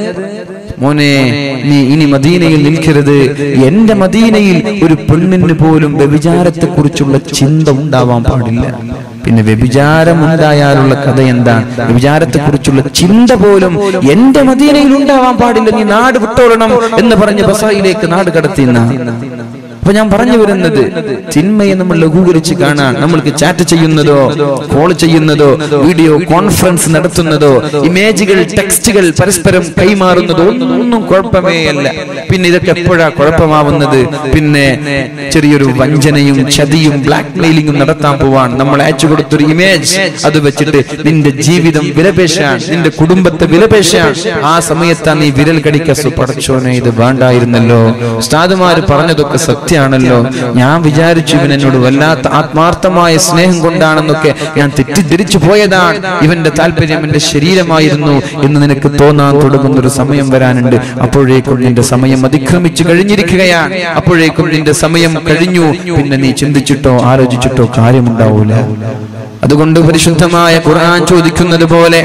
മോനെ നീ ഇനി മദീനയിൽ നിൽക്കരുത് എന്റെ മദീനയിൽ ഒരു പെണ്ണിന് പോലും വ്യഭിചാരത്തെ കുറിച്ചുള്ള ചിന്ത ഉണ്ടാവാൻ പാടില്ല പിന്നെ വ്യഭിചാരം ഉണ്ടായാലുള്ള കഥ എന്താണ് വ്യഭിചാരത്തെ കുറിച്ചുള്ള ചിന്ത പോലും എന്റെ മദീനയിൽ ഉണ്ടാവാൻ പാടില്ല നീ നാട് വിട്ടോളണം എന്ന് പറഞ്ഞ് ബസായിലേക്ക് നാട് കടത്തിയെന്ന അപ്പൊ ഞാൻ പറഞ്ഞു വരുന്നത് തിന്മയെ നമ്മൾ ലഘൂകരിച്ച് കാണാൻ നമ്മൾക്ക് ചാറ്റ് ചെയ്യുന്നതോ കോൾ ചെയ്യുന്നതോ വീഡിയോ കോൺഫറൻസ് നടത്തുന്നതോ ഇമേജുകൾ ടെക്സ്റ്റുകൾ പരസ്പരം കൈമാറുന്നതോ ഒന്നും കുഴപ്പമേ അല്ല പിന്നെ ഇതൊക്കെ എപ്പോഴാ കുഴപ്പമാവുന്നത് പിന്നെ ചെറിയൊരു വഞ്ചനയും ചതിയും ബ്ലാക്ക് മെയിലിംഗും നടത്താൻ പോവാൻ നമ്മൾ അയച്ചു കൊടുത്തൊരു ഇമേജ് അത് വെച്ചിട്ട് നിന്റെ ജീവിതം വിലപേശാൻ നിന്റെ കുടുംബത്തെ വിലപേശാൻ ആ സമയത്താ നീ വിരൽ കടിക്കസു പടച്ചോനെ ഇത് വേണ്ടായിരുന്നല്ലോ ഉസ്താദുമാര് പറഞ്ഞതൊക്കെ സത്യാണല്ലോ ഞാൻ വിചാരിച്ചു ഇവൻ എന്നോട് വല്ലാത്ത ആത്മാർത്ഥമായ സ്നേഹം കൊണ്ടാണെന്നൊക്കെ ഞാൻ തെറ്റിദ്ധരിച്ചു പോയതാണ് ഇവന്റെ താല്പര്യം എന്റെ ശരീരമായിരുന്നു എന്ന് നിനക്ക് തോന്നാൻ തുടങ്ങുന്ന ഒരു സമയം വരാനുണ്ട് അപ്പോഴേക്കും നിന്റെ സമയം അതിക്രമിച്ചു കഴിഞ്ഞിരിക്കുകയാണ് അപ്പോഴേക്കും നിന്റെ സമയം കഴിഞ്ഞു പിന്നെ നീ ചിന്തിച്ചിട്ടോ ആലോചിച്ചിട്ടോ കാര്യമുണ്ടാവൂല അതുകൊണ്ട് പരിശുദ്ധമായ ഖുർആൻ ചോദിക്കുന്നത് പോലെ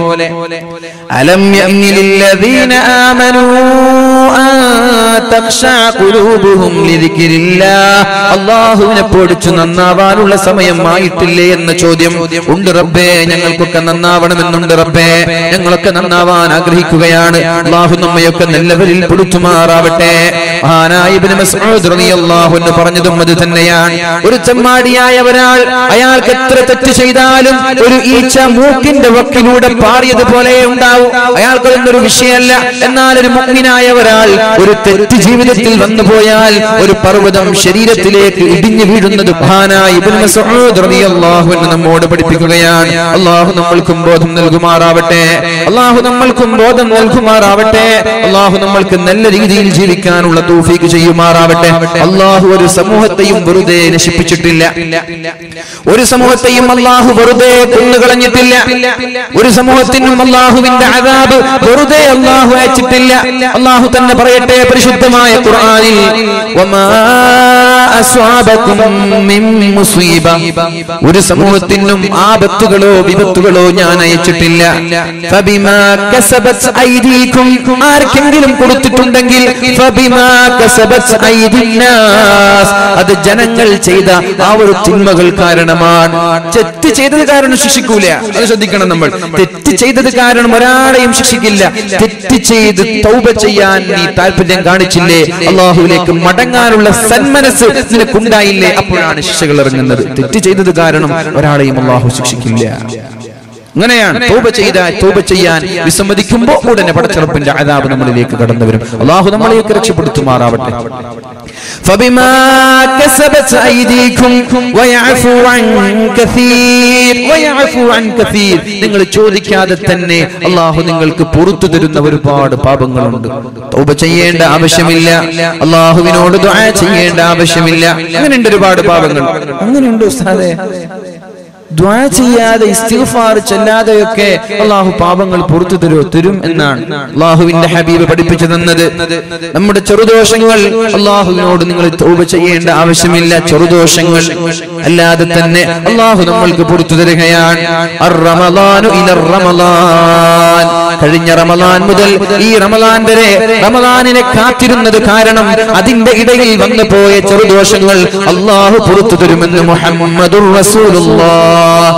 അലം യഅ്നി ലില്ലദീന ആമനൂ അൻ തഖ്ശഅ ഖുലൂബുഹും ലിദിക്രില്ലാഹ് അല്ലാഹുവിനെ പേടിച്ചു നന്നാവാനുള്ള സമയം ആയിട്ടില്ലേ എന്ന ചോദ്യം ഉണ്ട് റബ്ബേ ഞങ്ങൾക്കൊക്കെ നന്നാവണമെന്നുണ്ട് റബ്ബേ ഞങ്ങളൊക്കെ നന്നാവാൻ ആഗ്രഹിക്കുകയാണ് അല്ലാഹു നമ്മയൊക്കെ നല്ലവരിൽ പെടുത്തുമാറാവട്ടെ മഹാനായ ഇബ്നു മസ്ഊദ് റളിയല്ലാഹു അൻഹു പറഞ്ഞതും അത് തന്നെയാണ് ഒരു ചെമ്മാടിയായ ഒരാൾ അയാൾക്ക് എത്ര തെറ്റ് ചെയ്താലും ഒരു ഈച്ച മൂക്കിന്റെ വക്കിലൂടെ പാറിയതുപോലെ ഉണ്ടാവും അയാൾക്ക് അതൊന്നും ഒരു വിഷയമല്ല എന്നാൽ ഒരു മുഗ്മിനായ ഒരാൾ ഒരു തെറ്റ് ജീവിതത്തിൽ വന്നു പോയാൽ ഒരു പർവ്വതം ശരീരത്തിലേക്ക് ഇടിഞ്ഞു വീഴുന്നത് മഹാനായ ഇബ്നു മസ്ഊദ് റളിയല്ലാഹു അൻഹു നമ്മോട് പഠിപ്പിക്കുകയാണ് അള്ളാഹു നമ്മൾക്കും ബോധം നൽകുമാറാവട്ടെ അള്ളാഹു നമ്മൾക്കും ബോധം നൽകുമാറാവട്ടെ അള്ളാഹു നമ്മൾക്ക് നല്ല രീതിയിൽ ജീവിക്കാനുള്ള തൗഫീക്ക് ചെയ്യുമാറാവട്ടെ അള്ളാഹു ഒരു സമൂഹത്തെയും വെറുതെ നശിപ്പിച്ചിട്ടില്ല ഒരു സമൂഹത്തെയും അള്ളാഹു വെറുതെ കൊന്നുകളഞ്ഞിട്ടില്ല ഒരു സമൂഹത്തിനും അള്ളാഹുവിന്റെ അതാബ് വെറുതെ അള്ളാഹു അയച്ചിട്ടില്ല അള്ളാഹു തന്നെ പറയട്ടെ പരിശുദ്ധമായ ഖുർആനിൽ വമാ അസ്വാബകും മിൻ മുസീബ ഒരു സമൂഹത്തിനും ആപത്തുകളോ വിപത്തുകളോ ഞാൻ അയച്ചിട്ടില്ല ഫബിമാ കസബത് ഐദീകും ആർക്കെങ്കിലും കൊടുത്തിട്ടുണ്ടെങ്കിൽ ഫബിമാ കസബത് ഐദിന്നാസ് അത് ജനങ്ങൾ ചെയ്ത ആ ഒരു തിന്മകൾ കാരണമാണ് തെറ്റ് ചെയ്തത് കാരണം ശിക്ഷിക്കൂല അത് ശ്രദ്ധിക്കണം നമ്മൾ തെറ്റ് ചെയ്തത് കാരണം ഒരാളെയും ശിക്ഷിക്കില്ല തെറ്റ് ചെയ്ത് തൗബ ചെയ്യാൻ നീ താല്പര്യം കാണിച്ചില്ലേ അള്ളാഹുവിലേക്ക് മടങ്ങാനുള്ള സന്മനസ് നിനക്കുണ്ടായില്ലേ അപ്പോഴാണ് ശിക്ഷകൾ ഇറങ്ങുന്നത് തെറ്റ് ചെയ്തത് കാരണം ഒരാളെയും അള്ളാഹു ശിക്ഷിക്കില്ല അങ്ങനെയാണ് തോപ ചെയ്ത തോപ ചെയ്യാൻ വിസമ്മതിക്കുമ്പോൾ ഉടനെ പടച്ചെറുപ്പിന്റെ അതാബ് നമ്മളിലേക്ക് കടന്നു വരും അള്ളാഹു നമ്മളെയൊക്കെ രക്ഷപ്പെടുത്തുമാറാവട്ടെ فبما كسبت أيديكم ويعفو عن كثير ويعفو عن كثير നിങ്ങൾ ചോദിക്കാതെ തന്നെ അള്ളാഹു നിങ്ങൾക്ക് പുറത്തു തരുന്ന ഒരുപാട് പാപങ്ങളുണ്ട് തൗബ ചെയ്യേണ്ട ആവശ്യമില്ല അള്ളാഹുവിനോട് ദുആ ചെയ്യേണ്ട ആവശ്യമില്ല അങ്ങനെയുണ്ട് ഒരുപാട് പാപങ്ങൾ അങ്ങനെയുണ്ട് ഉസ്താദേ ദ്വാ ചെയ്യാതെ ഇസ്തിഗ്ഫാർ ചെല്ലാതെയൊക്കെ അള്ളാഹു പാപങ്ങൾ പുറത്തു തരുമോ തരും എന്നാണ് അള്ളാഹുവിന്റെ ഹബീബ് പഠിപ്പിച്ചു തന്നത് നമ്മുടെ ചെറുദോഷങ്ങൾ അള്ളാഹുവിനോട് നിങ്ങൾ തൗബ ചെയ്യേണ്ട ആവശ്യമില്ല ചെറുദോഷങ്ങൾ അല്ലാതെ തന്നെ അള്ളാഹു നമ്മൾക്ക് പുറത്തു തരികയാണ് അർ റമളാനു ഇലർ റമളാൻ കഴിഞ്ഞ റമളാൻ മുതൽ ഈ റമളാൻ വരെ റമളാനിനെ കാത്തിരുന്നത് കാരണം അതിന്റെ ഇടയിൽ വന്നു പോയ ചെറുദോഷങ്ങൾ അള്ളാഹു പുറത്തു തരുമെന്ന് മുഹമ്മദുർ റസൂലുള്ളാഹ്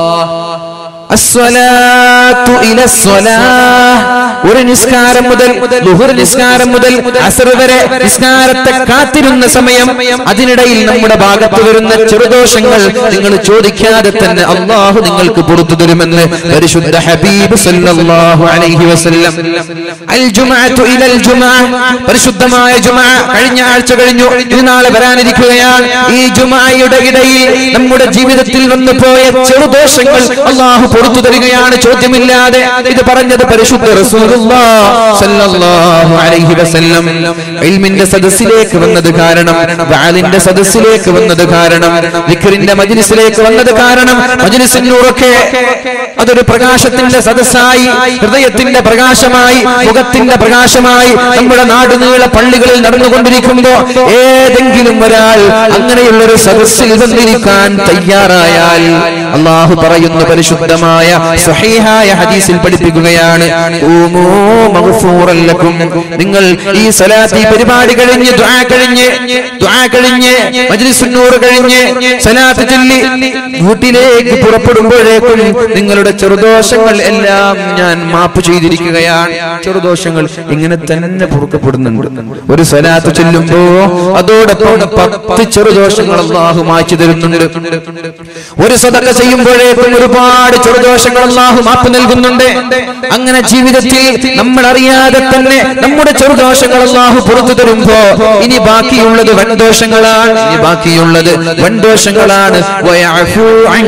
അസ്സലാത്തു ഇലസ്സലാഹ് ഒരു നിസ്കാരം മുതൽ ലുഹുർ നിസ്കാരം മുതൽ അസർ വരെ നിസ്കാരത്തെ കാത്തിരുന്ന സമയം അതിനിടയിൽ നമ്മുടെ ഭാഗത്ത് വരുന്ന ചെറുദോഷങ്ങൾ നിങ്ങൾ ചോദിക്കാതെ തന്നെ അള്ളാഹു നിങ്ങൾക്ക് പുറത്തു തരുമെന്ന് പരിശുദ്ധ ഹബീബ് സല്ലല്ലാഹു അലൈഹി വസല്ലം അൽ ജുമഅത്തു ഇലൽ ജുമഅ പരിശുദ്ധമായ ജുമഅ കഴിഞ്ഞ ആഴ്ച കഴിഞ്ഞു ഇനി നാളെ വരാനിരിക്കുകയാണ് ഈ ജുമഅയുടെ ഇടയിൽ നമ്മുടെ ജീവിതത്തിൽ വന്നു പോയ ചെറുദോഷങ്ങൾ അള്ളാഹു പുറത്തു തരികയാണ് ചോദ്യമില്ലാതെ ഇത് പറഞ്ഞത് പരിശുദ്ധ റസൂലുള്ളാഹ് സല്ലല്ലാഹു അലൈഹി വസല്ലം ഇൽമിന്റെ സദസ്സിലേക്ക് വന്നത് കാരണം വാലിന്റെ സദസ്സിലേക്ക് വന്നത് കാരണം വിക്രിന്റെ മജ്ലിസിലേക്ക് വന്നത് കാരണം മജ്ലിസിനൂറൊക്കെ അതൊരു പ്രകാശത്തിന്റെ സദസ്സായി ഹൃദയത്തിന്റെ പ്രകാശമായി മുഖത്തിന്റെ പ്രകാശമായി നമ്മുടെ നാടുനീള പള്ളികളിൽ നടന്നുകൊണ്ടിരിക്കുമ്പോ ഏതെങ്കിലും ഒരാൾ അങ്ങനെയുള്ള ഒരു സദസ്സിൽ വന്നിരിക്കാൻ തയ്യാറായാൽ അള്ളാഹു പറയുന്ന പരിശുദ്ധമായ സഹീഹായ ഹദീസിൽ പഠിപ്പിക്കുകയാണ് ഊമൂ മഗ്ഫൂറൻ ലക്കും. നിങ്ങൾ ഈ സലാത്ത് ഈ പരിപാടി കഴിഞ്ഞ് ദുആ കഴിഞ്ഞ് ദുആ കഴിഞ്ഞ് മജ്ലിസുന്നൂർ കഴിഞ്ഞ് സലാത്ത് ചൊല്ലി വീട്ടിലേക്ക് പുറപ്പെടുമ്പോഴേക്കും നിങ്ങളുടെ ചെറുദോഷങ്ങൾ എല്ലാം ഞാൻ മാപ്പ് ചെയ്തിരിക്കുകയാണ് ചെറുദോഷങ്ങൾ ഇങ്ങനെ തന്നെ പൊറുക്കപ്പെടുന്നുണ്ട് ഒരു സലാത്ത് ചൊല്ലുമ്പോ അതോടൊപ്പം പത്ത് ചെറുദോഷങ്ങൾ അള്ളാഹു മാറ്റി തരുന്നുണ്ട് ഒരു സദക്ക ചെയ്യുമ്പോഴേക്കും ഒരുപാട് ചെറുദോഷങ്ങൾ അള്ളാഹു മാപ്പ് നൽകുന്നുണ്ട് അങ്ങനെ ജീവിതത്തിൽ നമ്മൾ അറിയാതെ തന്നെ നമ്മുടെ ചെറുദോഷങ്ങൾ അള്ളാഹു പുറത്തു തരുമ്പോ ഇനി ബാക്കിയുള്ളത് വൻദോഷങ്ങളാണ് ഇനി ബാക്കിയുള്ളത് വൻദോഷങ്ങളാണ് വയഅഫു അൻ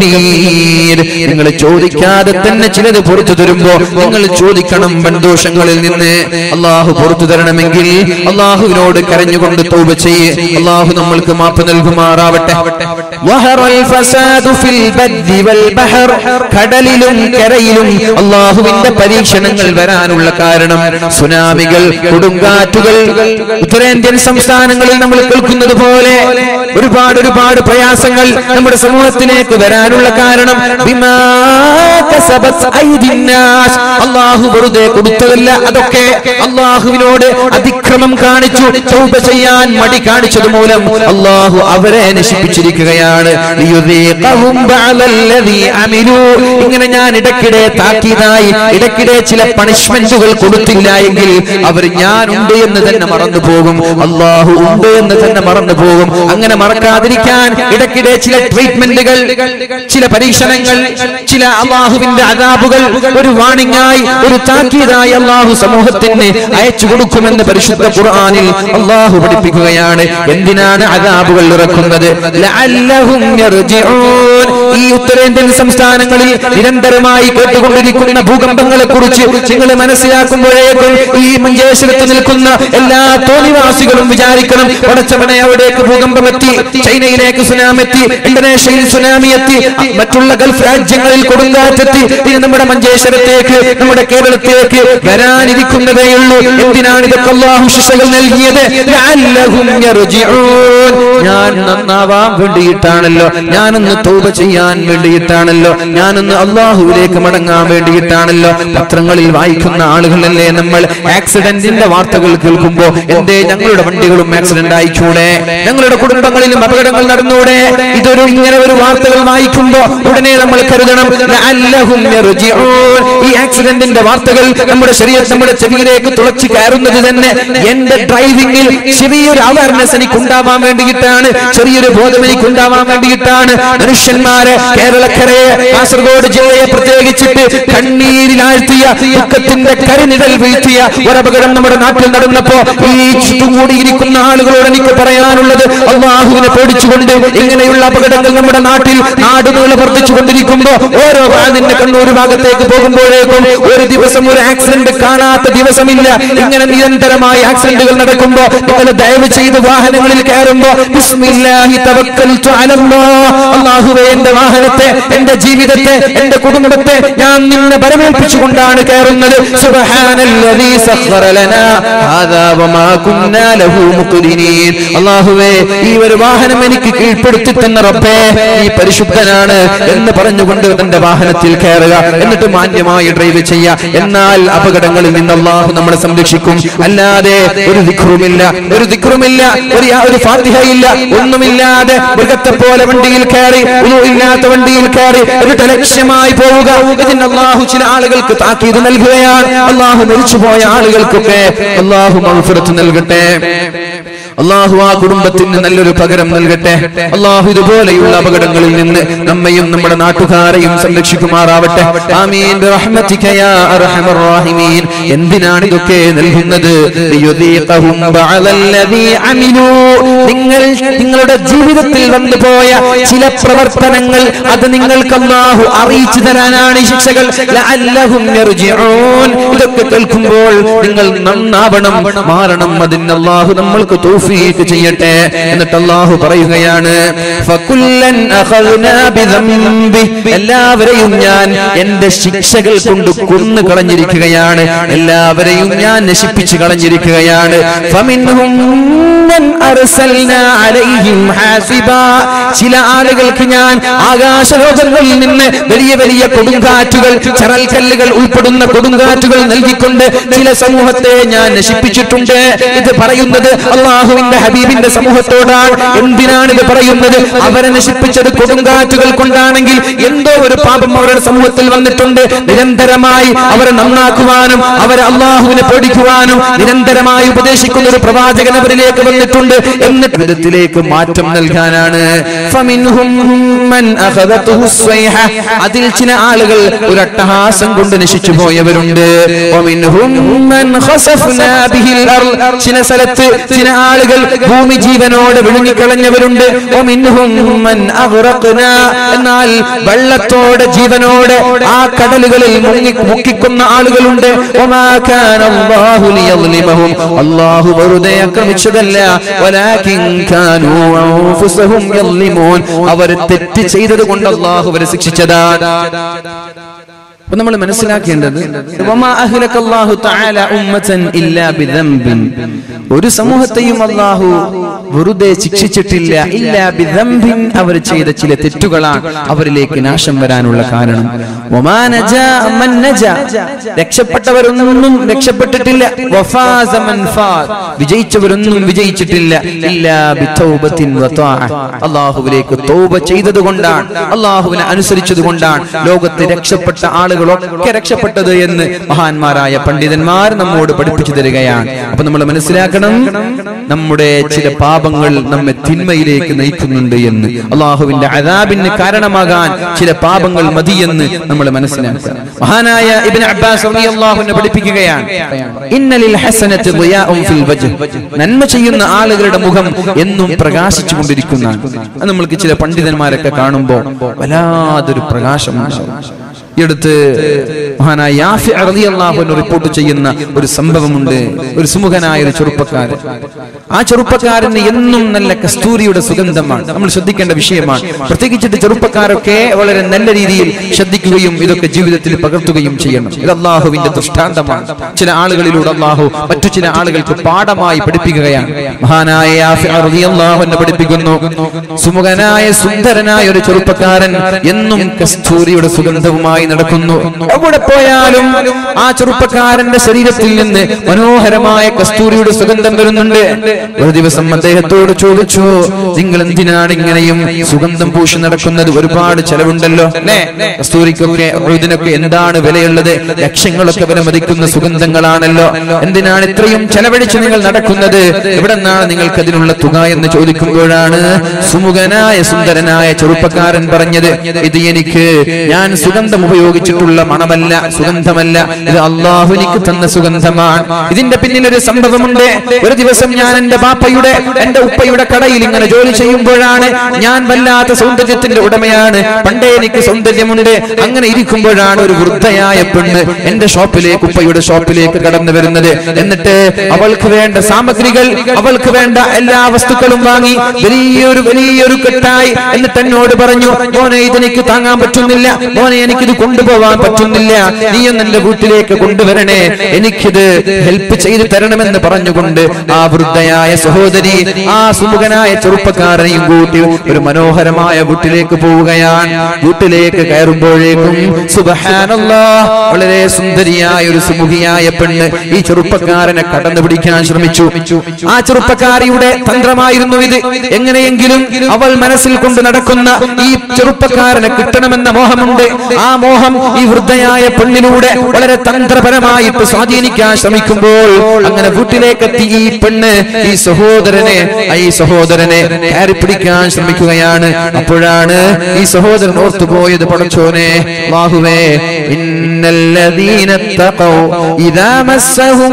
കസീർ. നിങ്ങൾ ചോദിക്കാതെ തന്നെ ചിലത് പുറത്തു തരുമ്പോ നിങ്ങൾ ചോദിക്കണം വൻദോഷങ്ങളിൽ നിന്ന് അള്ളാഹു പുറത്തു തരണമെങ്കിൽ അള്ളാഹുവിനോട് കരഞ്ഞുകൊണ്ട് തൗബ ചെയ്യ് അള്ളാഹു നമ്മൾക്ക് മാപ്പ് നൽകുമാറാവട്ടെ وهر الفساد في البر والبحر കടലിലും കരയിലും അള്ളാഹുവിന്റെ പരീക്ഷണങ്ങൾ വരാനുള്ള കാരണം സുനാമികൾ കൊടുങ്കാറ്റുകൾ ഉത്തരേന്ത്യൻ സംസ്ഥാനങ്ങളിൽ നമ്മൾ കേൾക്കുന്നത് പോലെ ഒരുപാട് ഒരുപാട് പ്രയാസങ്ങൾ നമ്മുടെ സമൂഹത്തിലേക്ക് വരാനുള്ള കാരണം ബിമാ കസബത് ഐദിന്നാസ്. അള്ളാഹു വെറുതെ കൊടുത്തതല്ല അതൊക്കെ അള്ളാഹുവിനോട് അതിക്രമം കാണിച്ചു തൗബ ചെയ്യാൻ മടി കാണിച്ചത് മൂലം അള്ളാഹു അവരെ നശിപ്പിച്ചിരിക്കുകയാണ് ലിയുദീഖഹും ബഅദല്ലദീ അമിലൂ. ഇങ്ങനെ ഞാൻ ഇടയ്ക്കിടെ താക്കീതായി ഇടയ്ക്കിടെ ചില പണിഷ്മെന്റുകൾ കൊടുത്തില്ല എങ്കിൽ അവർ ഞാനുണ്ട് എന്ന് തന്നെ മറന്നു പോകും അള്ളാഹു ഉണ്ട് എന്ന് തന്നെ മറന്നു പോകും അങ്ങനെ മറക്കാതിരിക്കാൻ ഇടയ്ക്കിടെ ചില ട്രീറ്റ്മെന്റുകൾ ചില പരീക്ഷണങ്ങൾ ചില അള്ളാഹുവിന്റെ അതാബുകൾ ഒരു വാണിങ്ങായി ഒരു താക്കീതായി അള്ളാഹു സമൂഹത്തിന് അയച്ചു കൊടുക്കുമെന്ന് പരിശുദ്ധ ഖുർആനിൽ അള്ളാഹു പഠിപ്പിക്കുകയാണ് എന്തിനാണ് അതാബുകൾ ഇറക്കുന്നത് ലഅല്ലഹും യർജിഊൻ. ഈ ഉത്തരേന്ത്യൻ സംസ്ഥാനങ്ങളിൽ നിരന്തരമായി കേട്ടുകൊണ്ടിരിക്കുന്ന ഭൂകമ്പങ്ങളെ കുറിച്ച് നിങ്ങൾ മനസ്സിലാക്കുമ്പോഴേക്കും ഈ മഞ്ചേശ്വരത്ത് നിൽക്കുന്ന എല്ലാ തോന്നിവാസികളും വിചാരിക്കണം പടച്ചവനെ അവിടേക്ക് ഭൂകമ്പം എത്തി ചൈനയിലേക്ക് സുനാമി എത്തി ഇന്തോനേഷ്യയിൽ സുനാമി എത്തി മറ്റുള്ള ഗൾഫ് രാജ്യങ്ങളിൽ കൊടുങ്കാറ്റെത്തി ഇനി നമ്മുടെ മഞ്ചേശ്വരത്തേക്ക് നമ്മുടെ കേരളത്തിലേക്ക് വരാനിരിക്കുന്നതേയുള്ളൂ എന്തിനാണ് ഇതൊക്കെ അള്ളാഹു ശിക്ഷകൾ നൽകിയത് ലഅല്ലഹും യർജിഊൻ. ഞാൻ നന്നാവാൻ വേണ്ടിയിട്ടാണല്ലോ ഞാനൊന്ന് തൗബ ചെയ്യാൻ വേണ്ടിയിട്ടാണല്ലോ ഞാനൊന്ന് അള്ളാഹുവിലേക്ക് മടങ്ങാൻ വേണ്ടിയിട്ടാണല്ലോ പത്രങ്ങളിൽ വായിക്കുന്ന ആളുകളല്ലേ നമ്മൾ ആക്സിഡന്റിന്റെ വാർത്തകൾ കേൾക്കുമ്പോ എന്തേ ഞങ്ങളുടെ വണ്ടികളും ആക്സിഡന്റ് ആയിക്കൂടെ ഞങ്ങളുടെ കുടുംബങ്ങളിലും അപകടങ്ങൾ നടന്നൂടെ ഇതൊരു ഇങ്ങനെ ഒരു വാർത്തകൾ വായിക്കുമ്പോ ഉടനെ നമ്മൾ കരുതണം ലഅല്ലഹും യർജിഊൻ. ഈ ആക്സിഡന്റിന്റെ വാർത്തകൾ നമ്മുടെ ശരീരം നമ്മുടെ ചെവിയിലേക്ക് തുളച്ചു കയറുന്നത് തന്നെ എന്റെ ഡ്രൈവിംഗിൽ ചെറിയൊരു അവയർനെസ് എനിക്ക് ഉണ്ടാവാൻ വേണ്ടിയിട്ടാണ് ചെറിയൊരു ബോധം എനിക്ക് ഉണ്ടാവാൻ വേണ്ടിയിട്ടാണ് മനുഷ്യന്മാരെ കേരളക്കരയെ കാസർഗോഡ് ജില്ലയെ പ്രത്യേകിച്ചിട്ട് കണ്ണീരിലാഴ്ത്തിയ ദുഃഖത്തിന്റെ കരിനിഴൽ വീഴ്ത്തിയ ഒരപകടം നമ്മുടെ നാട്ടിൽ നടന്നപ്പോ ഈ ചുറ്റും കൂടിയിരിക്കുന്ന ആളുകളോട് എനിക്ക് പറയാനുള്ളത് അള്ളാഹുവിനെ പേടിച്ചുകൊണ്ട് ഇങ്ങനെയുള്ള അപകടങ്ങൾ നമ്മുടെ നാട്ടിൽ നാടുനീളെ വർദ്ധിച്ചുകൊണ്ടിരിക്കുമ്പോ ഓരോ വാതിന്റെ കണ്ണൂർ ഭാഗത്തേക്ക് പോകുമ്പോഴേക്കും ഒരു ദിവസം ഒരു ആക്സിഡന്റ് കാണാത്ത ദിവസമില്ല ഇങ്ങനെ നിരന്തരമായി ആക്സിഡന്റുകൾ നടക്കുമ്പോ നിങ്ങൾ ദയവ് ചെയ്ത് വാഹനങ്ങളിൽ കയറുമ്പോ ബിസ്മില്ലാഹി തവക്കൽതു അലല്ലാഹ്. അല്ലാഹുവേ എന്റെ വാഹനത്തെ എന്റെ ജീവിതത്തെ എന്റെ കുടുംബത്തെ ഞാൻ നിന്നെ പരമേൽപ്പിച്ചുകൊണ്ടാണ് കയറുന്നത് സുബ്ഹാനല്ലദീ സഖറ ലനാ ഹാദാ വമാ കുന്നാ ലഹു മുഖ്രിനീൻ അല്ലാഹുവേ ഈ ഒരു വാഹനം എനിക്ക് കീഴ്പ്പെടുത്തി തന്ന റബ്ബേ ഈ പരിശുദ്ധനാണ് എന്ന് പറഞ്ഞുകൊണ്ട് തന്റെ വാഹനത്തിൽ കയറുക എന്നിട്ട് മാന്യമായി ഡ്രൈവ് ചെയ്യുക എന്നാൽ അപകടങ്ങളിൽ നിന്ന് അള്ളാഹു നമ്മളെ സംരക്ഷിക്കും അല്ലാതെ ഒരു ദിക്റുമില്ല ഒരു ദിക്റുമില്ല ഒരു യാ- ഒരു ഫാത്തിഹയില്ല ഒന്നുമില്ലാതെ മൃഗത്തെ പോലെ വണ്ടിയിൽ കയറി ഒന്നും ഇല്ലാത്ത വണ്ടിയിൽ കയറി ഒരു ലക്ഷ്യമായി പോവുക ഇതിന് അള്ളാഹു ചില ആളുകൾക്ക് താക്കീത് നൽകുകയാണ് അള്ളാഹു മരിച്ചുപോയ ആളുകൾക്കൊക്കെ അള്ളാഹു മൗഫിറത്ത് നൽകട്ടെ അള്ളാഹു ആ കുടുംബത്തിന് നല്ലൊരു പകരം നൽകട്ടെ അള്ളാഹു ഇതുപോലെയുള്ള അപകടങ്ങളിൽ നിന്ന് നമ്മയും നമ്മുടെ നാട്ടുകാരെയും സംരക്ഷിക്കുമാറാവട്ടെ ആമീൻ ബിറഹ്മതിക യാ അർഹമർ റഹീമീൻ എന്തിനാണ് ഇതൊക്കെ നൽകുന്നത് ലിയുദീഖഹും ബഅദല്ലദീ അമിലൂ നിങ്ങൾ നിങ്ങളുടെ ജീവിതത്തിൽ വന്നു പോയ ചില പ്രവർത്തനങ്ങൾ അത് നിങ്ങൾക്ക് അള്ളാഹു അറിയിച്ചു തരാനാണ് ഈ ശിക്ഷകൾ ലഅല്ലഹും യർജിഊൻ ഇതൊക്കെ കേൾക്കുമ്പോൾ നിങ്ങൾ നന്നാവണം മാറണം അതിന് അള്ളാഹു നമ്മൾക്ക് തൗഫീഖ് ചെയ്യട്ടെ എന്നിട്ട് അള്ളാഹു പറയുകയാണ് ഫകുല്ലൻ അഖദ്നാ ബിദംബി എല്ലാവരെയും ഞാൻ എന്റെ ശിക്ഷകൾ കൊണ്ട് കൊന്നു കളഞ്ഞിരിക്കുകയാണ് എല്ലാവരെയും ഞാൻ നശിപ്പിച്ചു കളഞ്ഞിരിക്കുകയാണ് ഫമിൻഹും മൻ അർസൽനാ അലൈഹിം ഹാസിബാ ചില ആളുകൾക്ക് ഞാൻ ആകാശലോകങ്ങളിൽ നിന്ന് വലിയ വലിയ കൊടുങ്കാറ്റുകൾ ചറൽക്കല്ലുകൾ ഉൾപ്പെടുന്ന കൊടുങ്കാറ്റുകൾ നൽകിക്കൊണ്ട് ചില സമൂഹത്തെ ഞാൻ നശിപ്പിച്ചിട്ടുണ്ട് ഇത് പറയുന്നത് അള്ളാഹുവിന്റെ ഹബീബിന്റെ സമൂഹത്തോടാണ് എന്തിനാണ് ഇത് പറയുന്നത് അവരെ നശിപ്പിച്ചത് കൊടുങ്കാറ്റുകൾ കൊണ്ടാണെങ്കിൽ എന്തോ ഒരു പാപം അവരുടെ സമൂഹത്തിൽ വന്നിട്ടുണ്ട് നിരന്തരമായി അവരെ നന്നാക്കുവാനും അവരെ അള്ളാഹുവിനെ പേടിക്കുവാനും നിരന്തരമായി ഉപദേശിക്കുന്ന ഒരു പ്രവാചകൻ അവരിലേക്ക് വന്നിട്ടുണ്ട് എന്നിട്ട് വിധത്തിലേക്ക് മാറ്റം നൽകാനാണ് ഫമിൻഹും മൻ അഖദതുഹു സ്വൈഹ. അതിൽ ചില ആളുകൾ ഒരു അട്ടഹാസം കൊണ്ട് നശിച്ചു പോയവരുണ്ട് വമിൻഹും മൻ ഖസഫ്നാ ബിഹിൽ അർള്. ചില സ്ഥലത്ത് ചില ആളുകൾ ഭൂമി ജീവനോട് വിഴുങ്ങിക്കളഞ്ഞവരുണ്ട് വമിൻഹും മൻ അഗ്റഖ്നാ. എന്നാൽ വെള്ളത്തോടെ ജീവനോടെ ആ കടലുകളിൽ മുങ്ങി മുക്കിക്കുന്ന ആളുകളുണ്ട് വമാ കാന അല്ലാഹു ലിയദ്ലിമഹും. അല്ലാഹു വെറുതെ ആക്രമിച്ചതല്ല വലാകിൻ കാനൂ അൻഫുസഹും യള്ളിമൂൻ അവർ തെറ്റ് ചെയ്തത് കൊണ്ട് അല്ലാഹു അവരെ ശിക്ഷിച്ചതാണ് അപ്പൊ നമ്മൾ മനസ്സിലാക്കേണ്ടത് വമാ അഹ്ലകല്ലാഹു തആല ഉമ്മതൻ ഇല്ലാ ബിദംബിൻ ഒരു സമൂഹത്തെയും അല്ലാഹു വെറുതെ ശിക്ഷിച്ചിട്ടില്ല ഇല്ലാ ബിദംബിൻ അവർ ചെയ്ത ചില തെറ്റുകളാണ് അവരിലേക്ക് നാശം വരാനുള്ള കാരണം വമാ നജാ മൻ നജാ രക്ഷപ്പെട്ടവരൊന്നും രക്ഷപ്പെട്ടിട്ടില്ല വഫാസ മൻ ഫാസ് വിജയിച്ചവരൊന്നും വിജയിച്ചിട്ടില്ല ഇല്ലാ ബിതൗബത്തിൻ വതാഅ അല്ലാഹുവിലേക്ക് തൗബ ചെയ്തതുകൊണ്ടാണ് അല്ലാഹുവിനെ അനുസരിച്ചതുകൊണ്ടാണ് ലോകത്ത് രക്ഷപ്പെട്ട ആളുകളൊക്കെ രക്ഷപ്പെട്ടത് എന്ന് മഹാന്മാരായ പണ്ഡിതന്മാർ നമ്മോട് പഠിപ്പിച്ചു തരികയാണ് അപ്പൊ നമ്മൾ മനസ്സിലാക്കണം നമ്മുടെ ചില പാപങ്ങൾ നമ്മെ തിന്മയിലേക്ക് നയിക്കുന്നുണ്ട് എന്ന് അള്ളാഹുവിന്റെ അതാബിന് കാരണമാകാൻ ചില പാപങ്ങൾ മതിയെന്ന് നമ്മൾ മനസ്സിലാക്കുക മഹാനായ ഇബ്നു അബ്ബാസ് റളിയല്ലാഹുവിനെ പഠിപ്പിക്കുകയാണ് ഇന്നലിൽ ഹസനത്ത് ളിയാഉൻ ഫിൽ വജ്ഹ് നന്മ ചെയ്യുന്ന ആളുകളുടെ മുഖം എന്നും പ്രകാശിച്ചു കൊണ്ടിരിക്കുന്നതാണ് അത് നമ്മൾക്ക് ചില പണ്ഡിതന്മാരൊക്കെ കാണുമ്പോൾ വല്ലാതൊരു പ്രകാശം ഈ അടുത്ത് മഹാനായ യാഫി റളിയല്ലാഹു അൻഹു റിപ്പോർട്ട് ചെയ്യുന്ന ഒരു സംഭവമുണ്ട് ഒരു സുമുഖനായ ഒരു ചെറുപ്പക്കാരൻ ആ ചെറുപ്പക്കാരന് എന്നും നല്ല കസ്തൂരിയുടെ സുഗന്ധമാണ് നമ്മൾ ശ്രദ്ധിക്കേണ്ട വിഷയമാണ് പ്രത്യേകിച്ചിട്ട് ചെറുപ്പക്കാരൊക്കെ വളരെ നല്ല രീതിയിൽ ശ്രദ്ധിക്കുകയും ഇതൊക്കെ ജീവിതത്തിൽ പകർത്തുകയും ചെയ്യണം ഇത് അള്ളാഹുവിന്റെ ദൃഷ്ടാന്തമാണ് ചില ആളുകളിലൂടെ അള്ളാഹു മറ്റു ചില ആളുകൾക്ക് പാഠമായി പഠിപ്പിക്കുകയാണ് മഹാനായ യാഫി റളിയല്ലാഹു അൻഹു പഠിപ്പിക്കുന്നു സുമുഖനായ സുന്ദരനായ ഒരു ചെറുപ്പക്കാരൻ എന്നും കസ്തൂരിയുടെ സുഗന്ധവുമായി നടക്കുന്നു എവിടെ പോയാലും ആ ചെറുപ്പക്കാരന്റെ ശരീരത്തിൽ നിന്ന് മനോഹരമായ കസ്തൂരിയുടെ സുഗന്ധം വരുന്നുണ്ട് ഒരു ദിവസം അദ്ദേഹത്തോട് ചോദിച്ചു നിങ്ങൾ എന്തിനാണ് ഇങ്ങനെയും സുഗന്ധം പൂശി നടക്കുന്നത് ഒരുപാട് ചെലവുണ്ടല്ലോ അല്ലേ കസ്തൂരിക്കൊക്കെ ഇതിനൊക്കെ എന്താണ് വിലയുള്ളത് ലക്ഷങ്ങളൊക്കെ വിലമതിക്കുന്ന സുഗന്ധങ്ങളാണല്ലോ എന്തിനാണ് ഇത്രയും ചെലവഴിച്ച് നിങ്ങൾ നടക്കുന്നത് എവിടെ നിന്നാണ് നിങ്ങൾക്ക് അതിനുള്ള തുക എന്ന് ചോദിക്കുമ്പോഴാണ് സുമുഖനായ സുന്ദരനായ ചെറുപ്പക്കാരൻ പറഞ്ഞത് ഇത് എനിക്ക് ഞാൻ സുഗന്ധം ഉപയോഗിച്ചിട്ടുള്ള മണമല്ല സുഗന്ധമല്ല ഇത് അള്ളാഹു എനിക്ക് തന്ന സുഗന്ധമാണ് ഇതിന്റെ പിന്നിൽ ഒരു സംഭവമുണ്ട് ഒരു ദിവസം ഞാൻ എന്റെ ബാപ്പയുടെ എന്റെ ഉപ്പയുടെ കടയിൽ ഇങ്ങനെ ജോലി ചെയ്യുമ്പോഴാണ് ഞാൻ വല്ലാത്ത സൗന്ദര്യത്തിന്റെ ഉടമയാണ് പണ്ടേ എനിക്ക് സൗന്ദര്യമുണ്ട് അങ്ങനെ ഇരിക്കുമ്പോഴാണ് ഒരു വൃദ്ധയായ പെണ്ണ് എന്റെ ഷോപ്പിലേക്ക് ഉപ്പയുടെ ഷോപ്പിലേക്ക് കടന്നു വരുന്നത് എന്നിട്ട് അവൾക്ക് വേണ്ട സാമഗ്രികൾ അവൾക്ക് വേണ്ട എല്ലാ വസ്തുക്കളും വാങ്ങി വലിയൊരു വലിയൊരു കെട്ടായി എന്നിട്ട് എന്നോട് പറഞ്ഞു മോനെ ഇതെനിക്ക് താങ്ങാൻ പറ്റുന്നില്ല മോനെ എനിക്കിത് കൊണ്ടുപോവാൻ പറ്റുന്നില്ല നീ ഒന്ന് എന്റെ വീട്ടിലേക്ക് കൊണ്ടുവരണേ എനിക്കിത് ഹെൽപ്പ് ചെയ്തു തരണമെന്ന് പറഞ്ഞുകൊണ്ട് ആ വൃദ്ധയായ സഹോദരി ആ സുമുഖനായ ചെറുപ്പക്കാരനെയും കൂട്ടി ഒരു മനോഹരമായ വീട്ടിലേക്ക് പോവുകയാണ് വീട്ടിലേക്ക് കയറുമ്പോഴേക്കും സുബഹാനല്ലാ വളരെ സുന്ദരിയായ ഒരു സുമുഖിയായ പെണ്ണ് ഈ ചെറുപ്പക്കാരനെ കടന്നു പിടിക്കാൻ ശ്രമിച്ചു ആ ചെറുപ്പക്കാരിയുടെ തന്ത്രമായിരുന്നു ഇത് എങ്ങനെയെങ്കിലും അവൾ മനസ്സിൽ കൊണ്ട് നടക്കുന്ന ഈ ചെറുപ്പക്കാരനെ കിട്ടണമെന്ന മോഹമുണ്ട് ആ മോഹം ഈ വൃദ്ധയായ പെണ്ണിലൂടെ വളരെ തന്ത്രപരമായിട്ട് സ്വാധീനിക്കാൻ ശ്രമിക്കുമ്പോൾ അങ്ങനെ വീട്ടിലേക്കെത്തി ഈ പെണ്ണ് ഈ സഹോദരനെ ഈ സഹോദരനെ കയറി പിടിക്കാൻ ശ്രമിക്കുകയാണ് അപ്പോഴാണ് ഈ സഹോദരൻ ഓർത്തുപോയത് പടച്ചോനെ ബാഹുവേ ഇന്നല്ലദീന തഖൗ ഇദാ മസ്സഹും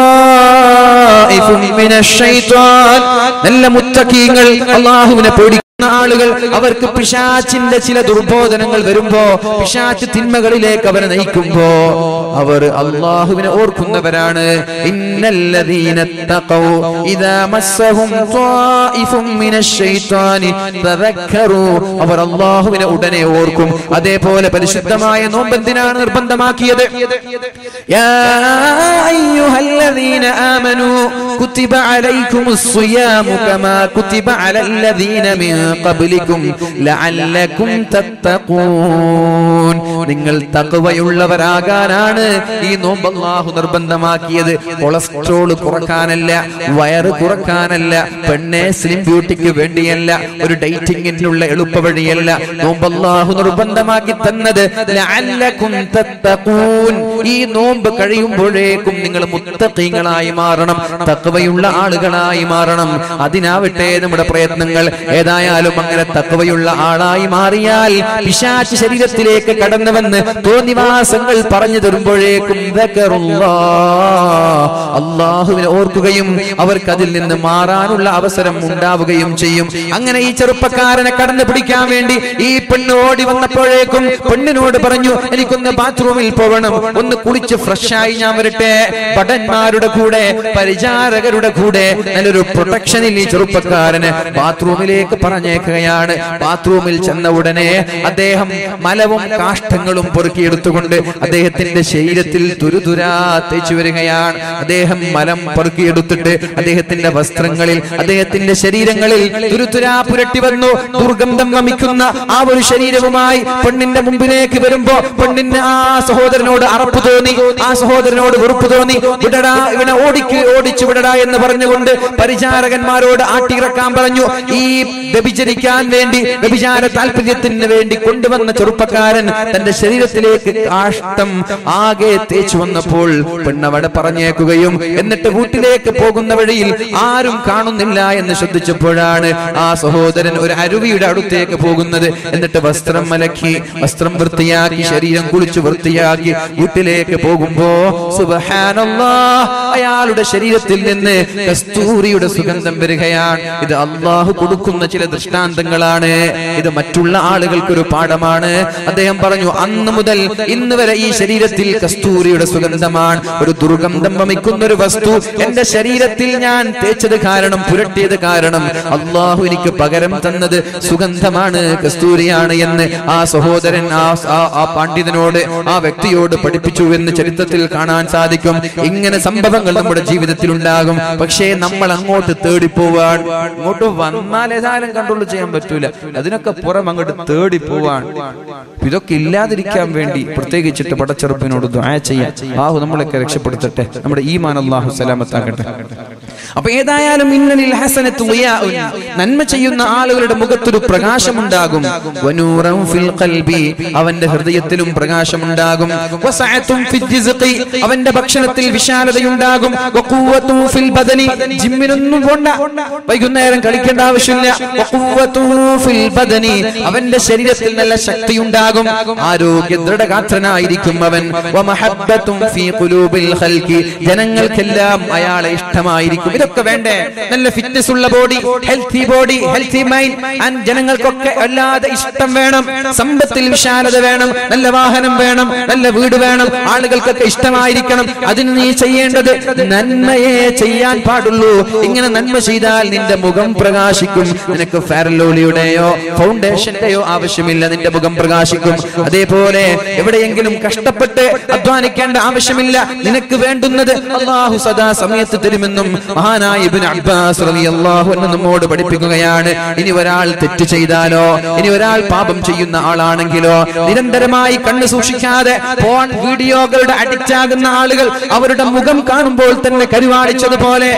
ത്വായിഫും മിനശ്ശൈത്വാൻ നല്ല മുത്തഖീങ്ങൾ അല്ലാഹുവിനെ പേടിക്കുന്ന ആളുകൾ അവർക്ക് പിശാച്ചിന്റെ ചില ദുർബോധനങ്ങൾ വരുമ്പോ പിശാച്ച് തിന്മകളിലേക്ക് അവരെ നയിക്കുമ്പോ അവർ അള്ളാഹുവിനെ ഓർക്കുന്നവരാണ് ഇന്നല്ലദീന തഖൗ ഇദാ മസ്സഹും ത്വായിഫും മിനശ്ശൈത്വാനി തദക്കറു അവർ അള്ളാഹുവിനെ ഉടനെ ഓർക്കും അതേപോലെ പരിശുദ്ധമായ നോമ്പ് എന്തിനാണ് നിർബന്ധമാക്കിയത് യാ അയ്യുഹല്ലദീന ആമനൂ കുതിബ അലൈക്കുമുസ് സിയാമു കമാ കുതിബ അലല്ലദീന മിൻ ഖബ്ലിക്കും ലഅല്ലക്കും തത്തഖൂൻ നിങ്ങൾ തഖ്വയുള്ളവരാകാനാണ് ഈ നോമ്പ് അല്ലാഹു നിർബന്ധമാക്കിയത് കൊളസ്ട്രോൾ കുറക്കാനല്ല വയറ് കുറക്കാനല്ല പെണ്ണെ സ്ലിം ബ്യൂട്ടിക്ക് വേണ്ടിയല്ല ഒരു ഡേറ്റിംഗിനുള്ള എളുപ്പ വഴിയല്ല നോമ്പ് അല്ലാഹു നിർബന്ധമാക്കി തന്നത് ലഅല്ലക്കും തത്തഖൂൻ ഈ നോമ്പ് കഴിയുമ്പോഴേക്കും നിങ്ങൾ മുത്തഖീങ്ങളായി മാറണം തഖ്വയുള്ള ആളുകളായി മാറണം അതിനാവട്ടെ നമ്മുടെ പ്രയത്നങ്ങൾ ഏതായാലും അങ്ങനെ തക്കവയുള്ള ആളായി മാറിയാൽ പിശാച് ശരീരത്തിലേക്ക് കടന്നു വന്ന് തോന്നിവാസങ്ങൾ പറഞ്ഞു തരുമ്പോഴേക്കും അള്ളാഹുവിനെ ഓർക്കുകയും അവർക്ക് അതിൽ നിന്ന് മാറാനുള്ള അവസരം ഉണ്ടാവുകയും ചെയ്യും അങ്ങനെ ഈ ചെറുപ്പക്കാരനെ കടന്നു പിടിക്കാൻ വേണ്ടി ഈ പെണ്ണ് ഓടി വന്നപ്പോഴേക്കും പെണ്ണിനോട് പറഞ്ഞു എനിക്കൊന്ന് ബാത്റൂമിൽ പോകണം ഒന്ന് കുളിച്ച് ഫ്രഷായി ഞാൻ വരട്ടെ ഭടന്മാരുടെ കൂടെ പരിചാര പരിചാരകരുടെ കൂടെ നല്ലൊരു പ്രൊട്ടക്ഷനിൽ ഈ ചെറുപ്പക്കാരന് ബാത്റൂമിലേക്ക് പറഞ്ഞേക്കുകയാണ് ബാത്റൂമിൽ ചെന്ന ഉടനെ അദ്ദേഹം മലവും കാഷ്ടങ്ങളും പൊറുക്കിയെടുത്തുകൊണ്ട് അദ്ദേഹത്തിന്റെ ശരീരത്തിൽ തുരുതുരാ തേച്ചു വരികയാണ് അദ്ദേഹം മലം പൊറുക്കിയെടുത്തിട്ട് അദ്ദേഹത്തിന്റെ വസ്ത്രങ്ങളിൽ അദ്ദേഹത്തിന്റെ ശരീരങ്ങളിൽ തുരുതുരാ പുരട്ടി വന്നു ദുർഗന്ധം വമിക്കുന്ന ആ ഒരു ശരീരവുമായി പെണ്ണിന്റെ മുമ്പിലേക്ക് വരുമ്പോ പെണ്ണിന് ആ സഹോദരനോട് അറപ്പ് തോന്നി ആ സഹോദരനോട് വെറുപ്പ് തോന്നി വിടടാ ഇവനെ ഓടിക്ക് ഓടിച്ചു വിടടാ എന്ന് പറഞ്ഞുകൊണ്ട് പരിചാരകന്മാരോട് ആട്ടിയിറക്കാൻ പറഞ്ഞു ഈ വ്യഭിചരിക്കാൻ വേണ്ടി വ്യഭിചാര താല്പര്യത്തിന് വേണ്ടി കൊണ്ടുവന്ന ചെറുപ്പക്കാരൻ തന്റെ ശരീരത്തിലേക്ക് കാഷ്ടം ആകെ തേച്ചു വന്നപ്പോൾ പെണ്ണവിടെ പറഞ്ഞേക്കുകയും എന്നിട്ട് വീട്ടിലേക്ക് പോകുന്ന വഴിയിൽ ആരും കാണുന്നില്ല എന്ന് ശ്രദ്ധിച്ചപ്പോഴാണ് ആ സഹോദരൻ ഒരു അരുവിയുടെ അടുത്തേക്ക് പോകുന്നത് എന്നിട്ട് വസ്ത്രം മലക്കി വസ്ത്രം വൃത്തിയാക്കി ശരീരം കുളിച്ചു വൃത്തിയാക്കി വീട്ടിലേക്ക് പോകുമ്പോ സുബ്ഹാനല്ലാ അയാളുടെ ശരീരത്തിൽ നിന്ന് കസ്തൂരിയുടെ സുഗന്ധം വരികയാണ് ഇത് അള്ളാഹു കൊടുക്കുന്ന ചില ദൃഷ്ടാന്തങ്ങളാണ് ഇത് മറ്റുള്ള ആളുകൾക്കൊരു പാഠമാണ് അദ്ദേഹം പറഞ്ഞു അന്ന് മുതൽ ഇന്ന് വരെ ഈ ശരീരത്തിൽ കസ്തൂരിയുടെ സുഗന്ധമാണ് ഒരു ദുർഗന്ധം വമിക്കുന്ന ഒരു വസ്തു എന്റെ ശരീരത്തിൽ ഞാൻ തേച്ചത് കാരണം പുരട്ടിയത് കാരണം അള്ളാഹു എനിക്ക് പകരം തന്നത് സുഗന്ധമാണ് കസ്തൂരിയാണ് എന്ന് ആ സഹോദരൻ ആ ആ- ആ പണ്ഡിതനോട് ആ വ്യക്തിയോട് പഠിപ്പിച്ചു എന്ന് ചരിത്രത്തിൽ കാണാൻ സാധിക്കും ഇങ്ങനെ സംഭവങ്ങൾ നമ്മുടെ ജീവിതത്തിൽ ഉണ്ടാകും പക്ഷേ നമ്മൾ അങ്ങോട്ട് തേടിപ്പോവാൻ ഇങ്ങോട്ട് വന്നാൽ ഏതായാലും കൺട്രോൾ ചെയ്യാൻ പറ്റൂല അതിനൊക്കെ പുറം അങ്ങോട്ട് തേടിപ്പോവാൻ ഇതൊക്കെ ഇല്ലാതിരിക്കാൻ വേണ്ടി പ്രത്യേകിച്ചിട്ട് പടച്ചെറുപ്പിനോട് ദ്വായ ചെയ്യാൻ ആഹു നമ്മളൊക്കെ രക്ഷപ്പെടുത്തട്ടെ നമ്മുടെ ഈമാൻ അള്ളാഹു സലാമത്താക്കട്ടെ അപ്പൊ ഏതായാലും ഇന്നലിൽ ഹസനത്ത് ളിയാഉൻ. നന്മ ചെയ്യുന്ന ആളുകളുടെ മുഖത്തൊരു പ്രകാശമുണ്ടാകും വനൂറൻ ഫിൽ ഖൽബി. അവന്റെ ഹൃദയത്തിലും പ്രകാശമുണ്ടാകും വസഅത്തും ഫിൽ ജിസ്ഖി. അവന്റെ ഭക്ഷണത്തിൽ വിശാലതയുണ്ടാകും വഖുവ്വത്തും ഫിൽ ബദനി. ജിമ്മിനൊന്നും പോണ്ട വൈകുന്നേരം കളിക്കേണ്ട ആവശ്യമില്ല വഖുവ്വത്തും ഫിൽ ബദനി. അവന്റെ ശരീരത്തിൽ നല്ല ശക്തിയുണ്ടാകും ആരോഗ്യ ദൃഢഗാത്രനായിരിക്കും അവൻ വമഹബ്ബത്തും ഫീ ഖുലൂബിൽ ഖൽഖി. ജനങ്ങൾക്കെല്ലാം അയാളെ ഇഷ്ടമായിരിക്കും ഇതൊക്കെ വേണ്ടേ നല്ല ഫിറ്റ്നസ് ഉള്ള body healthy body healthy mind and ജനങ്ങൾക്കൊക്കെ അല്ലാതെ ഇഷ്ടം വേണം സമ്പത്തിൽ വിശാലത വേണം നല്ല വാഹനം വേണം നല്ല വീട് വേണം ആളുകൾക്കൊക്കെ ഇഷ്ടമായിരിക്കണം അതിന് നീ ചെയ്യേണ്ടത് നന്മയെ ചെയ്യാൻ പാടുള്ളൂ ഇങ്ങനെ നന്മ ചെയ്താൽ നിന്റെ മുഖം പ്രകാശിക്കും നിനക്ക് ഫാരലോളിയുടെയോ ഫൗണ്ടേഷന്റെയോ ആവശ്യമില്ല നിന്റെ മുഖം പ്രകാശിക്കും അതേപോലെ എവിടെയെങ്കിലും കഷ്ടപ്പെട്ട് അധ്വാനിക്കേണ്ട ആവശ്യമില്ല നിനക്ക് വേണ്ടുന്നത് അള്ളാഹു സദാ സമയത്ത് തരുമെന്നും മഹാനായ ഇബ്നു അബ്ബാസ് റളിയല്ലാഹു അൻഹു നമ്മോട് പഠിപ്പിക്കുകയാണ് ഇനി ഒരാൾ തെറ്റ് ചെയ്താലോ ഇനി ഒരാൾ പാപം ചെയ്യുന്ന ആളാണെങ്കിലോ നിരന്തരമായി കണ്ണു സൂക്ഷിക്കാതെ ഫോൺ വീഡിയോകളുടെ അഡിക്റ്റ് ആകുന്ന ആളുകൾ അവരുടെ മുഖം കാണുമ്പോൾ തന്നെ കരുവാടിച്ചതുപോലെ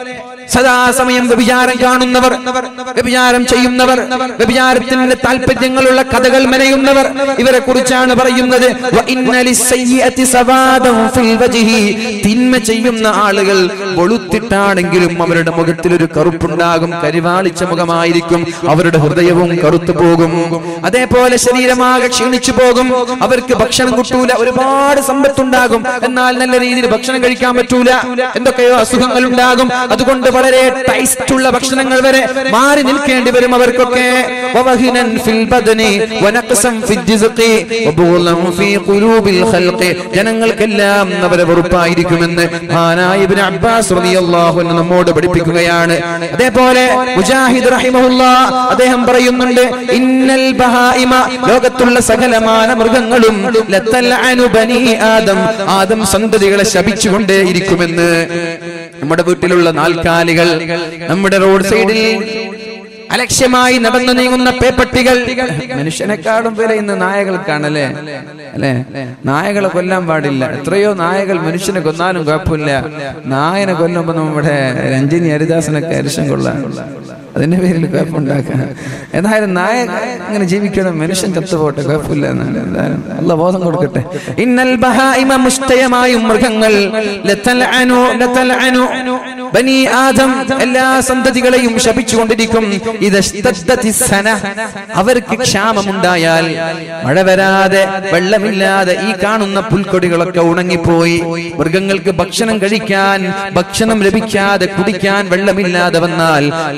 സദാസമയം വ്യഭിചാരം കാണുന്നവർ വ്യഭിചാരം ചെയ്യുന്നവർ വ്യഭിചാരത്തിന്റെ താല്പര്യങ്ങളുള്ള കഥകൾ മെനയുന്നവർ ഇവരെ കുറിച്ചാണ് പറയുന്നത് വ ഇന്ന ലിസ്സയ്യിഅത്തി സവാദൻ ഫിൽ വജ്ഹി. തിന്മ ചെയ്യുന്ന ആളുകൾ വെളുത്തിട്ടാണെങ്കിലും അവരുടെ മുഖത്തിൽ ഒരു കറുപ്പുണ്ടാകും കരിവാളിച്ച മുഖമായിരിക്കും അവരുടെ ഹൃദയവും കറുത്തു പോകും അതേപോലെ ശരീരമാകെ ക്ഷീണിച്ചു പോകും അവർക്ക് ഭക്ഷണം കിട്ടൂല ഒരുപാട് സമ്പത്തുണ്ടാകും എന്നാൽ നല്ല രീതിയിൽ ഭക്ഷണം കഴിക്കാൻ പറ്റൂല എന്തൊക്കെയോ അസുഖങ്ങൾ ഉണ്ടാകും അതുകൊണ്ട് വളരെ ടൈസ്റ്റ് ഉള്ള ഭക്ഷണങ്ങൾ വരെ മാറി നിൽക്കേണ്ടി വരും അവർക്കൊക്കെ വവഹിനൻ ഫിൽ ബദനി വനഖ്സം ഫിൽ ജിസ്ഖി വബുഗ്ളൻ ഫീ ഖുലൂബിൽ ഖൽഖി ജനങ്ങൾക്കെല്ലാം അവരെ വെറുപ്പായിരിക്കുമെന്ന് മഹാനായ ഇബ്നു അബ്ബാസ് റളിയല്ലാഹു അൻഹു നമ്മോട് പഠിപ്പിക്കുകയാണ് അതേപോലെ മുജാഹിദ് റഹിമഹുല്ലാ അദ്ദേഹം പറയുന്നുണ്ട് ഇന്നൽ ബഹായിമ ലോകത്തുള്ള സകലമാന മൃഗങ്ങളും ലത്തൽഅനു ബനി ആദം ആദം സന്തതികളെ ശപിച്ചുകൊണ്ടേയിരിക്കുമെന്ന് നമ്മുടെ വീട്ടിലുള്ള നാൽക്കാലികൾ നമ്മുടെ റോഡ് സൈഡിൽ അലക്ഷ്യമായി നടന്നു നീങ്ങുന്ന പേപ്പട്ടികൾ മനുഷ്യനെക്കാളും വില ഇന്ന് നായകൾക്കാണല്ലേ അല്ലേ നായകളെ കൊല്ലാൻ പാടില്ല എത്രയോ നായകൾ മനുഷ്യനെ കൊന്നാലും കുഴപ്പമില്ല നായനെ കൊല്ലുമ്പോ നമ്മുടെ രഞ്ജിനി ഹരിദാസനൊക്കെ അരിശം കൊള്ളാൻ അതിന്റെ പേരിൽ കുഴപ്പമുണ്ടാക്കാൻ ഏതായാലും നായ അങ്ങനെ ജീവിക്കണം മനുഷ്യൻ ചത്തുപോട്ടെ കുഴപ്പമില്ല എന്നാണ് എന്തായാലും അല്ല ബോധം കൊടുക്കട്ടെ ഇന്നൽ ബഹായിമ മുസ്തയമായും മൃഗങ്ങൾ ലതൽഅനു ലതൽഅനു ബനി ആദം എല്ലാ സന്തതികളെയും ശപിച്ചുകൊണ്ടിരിക്കും ഇദസ്തദ്ദതി സന അവർക്ക് ക്ഷാമമുണ്ടായാൽ മഴ വരാതെ വെള്ളമില്ലാതെ ഈ കാണുന്ന പുൽക്കൊടികളൊക്കെ ഉണങ്ങിപ്പോയി മൃഗങ്ങൾക്ക് ഭക്ഷണം കഴിക്കാൻ ഭക്ഷണം ലഭിക്കാതെ കുടിക്കാൻ വെള്ളമില്ലാതെ വന്നാൽ കടലിലും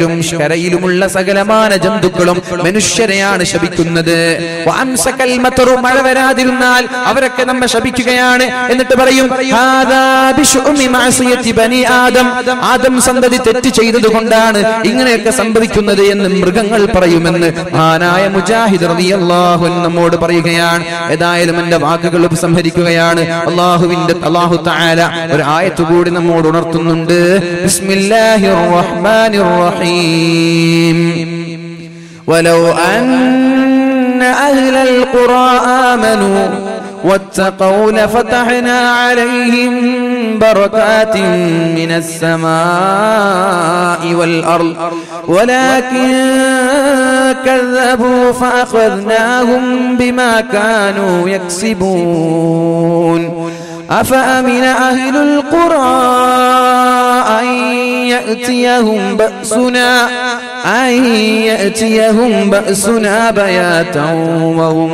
കടലിലും കരയിലുമുള്ള സകലമാന ജന്തുക്കളും മനുഷ്യരെയാണ് ശപിക്കുന്നത് വഅംസകൽ മതറു മഴ വരാതിരുന്നാൽ അവരൊക്കെ നമ്മെ ശപിക്കുകയാണ് എന്നിട്ട് പറയും ഹാദാ ബിശുഉമി മഅസിയത്തി ബനി ആദം ആദം സന്തതി തെറ്റ് ചെയ്തത് കൊണ്ടാണ് ഇങ്ങനെയൊക്കെ സംഭവിക്കുന്നത് എന്ന് മൃഗങ്ങൾ പറയുമെന്ന് മഹാനായ മുജാഹിദ് റളിയല്ലാഹു അൻഹു നമ്മോട് പറയുകയാണ് ഏതായാലും എന്റെ വാക്കുകൾ ഉപസംഹരിക്കുകയാണ് അള്ളാഹുവിന്റെ അള്ളാഹു തആല ഒരു ആയത്ത് കൂടി നമ്മോട് ഉണർത്തുന്നുണ്ട് ബിസ്മില്ലാഹിർ റഹ്മാനിർ റഹീം ولو أن أهل القرى آمنوا واتقوا لفتحنا عليهم بركات من السماء والأرض ولكن كذبوا فأخذناهم بما كانوا يكسبون أفأمن أهل القرى أن يأتيهم بأسنا أن يأتيهم بأسنا بياتا وهم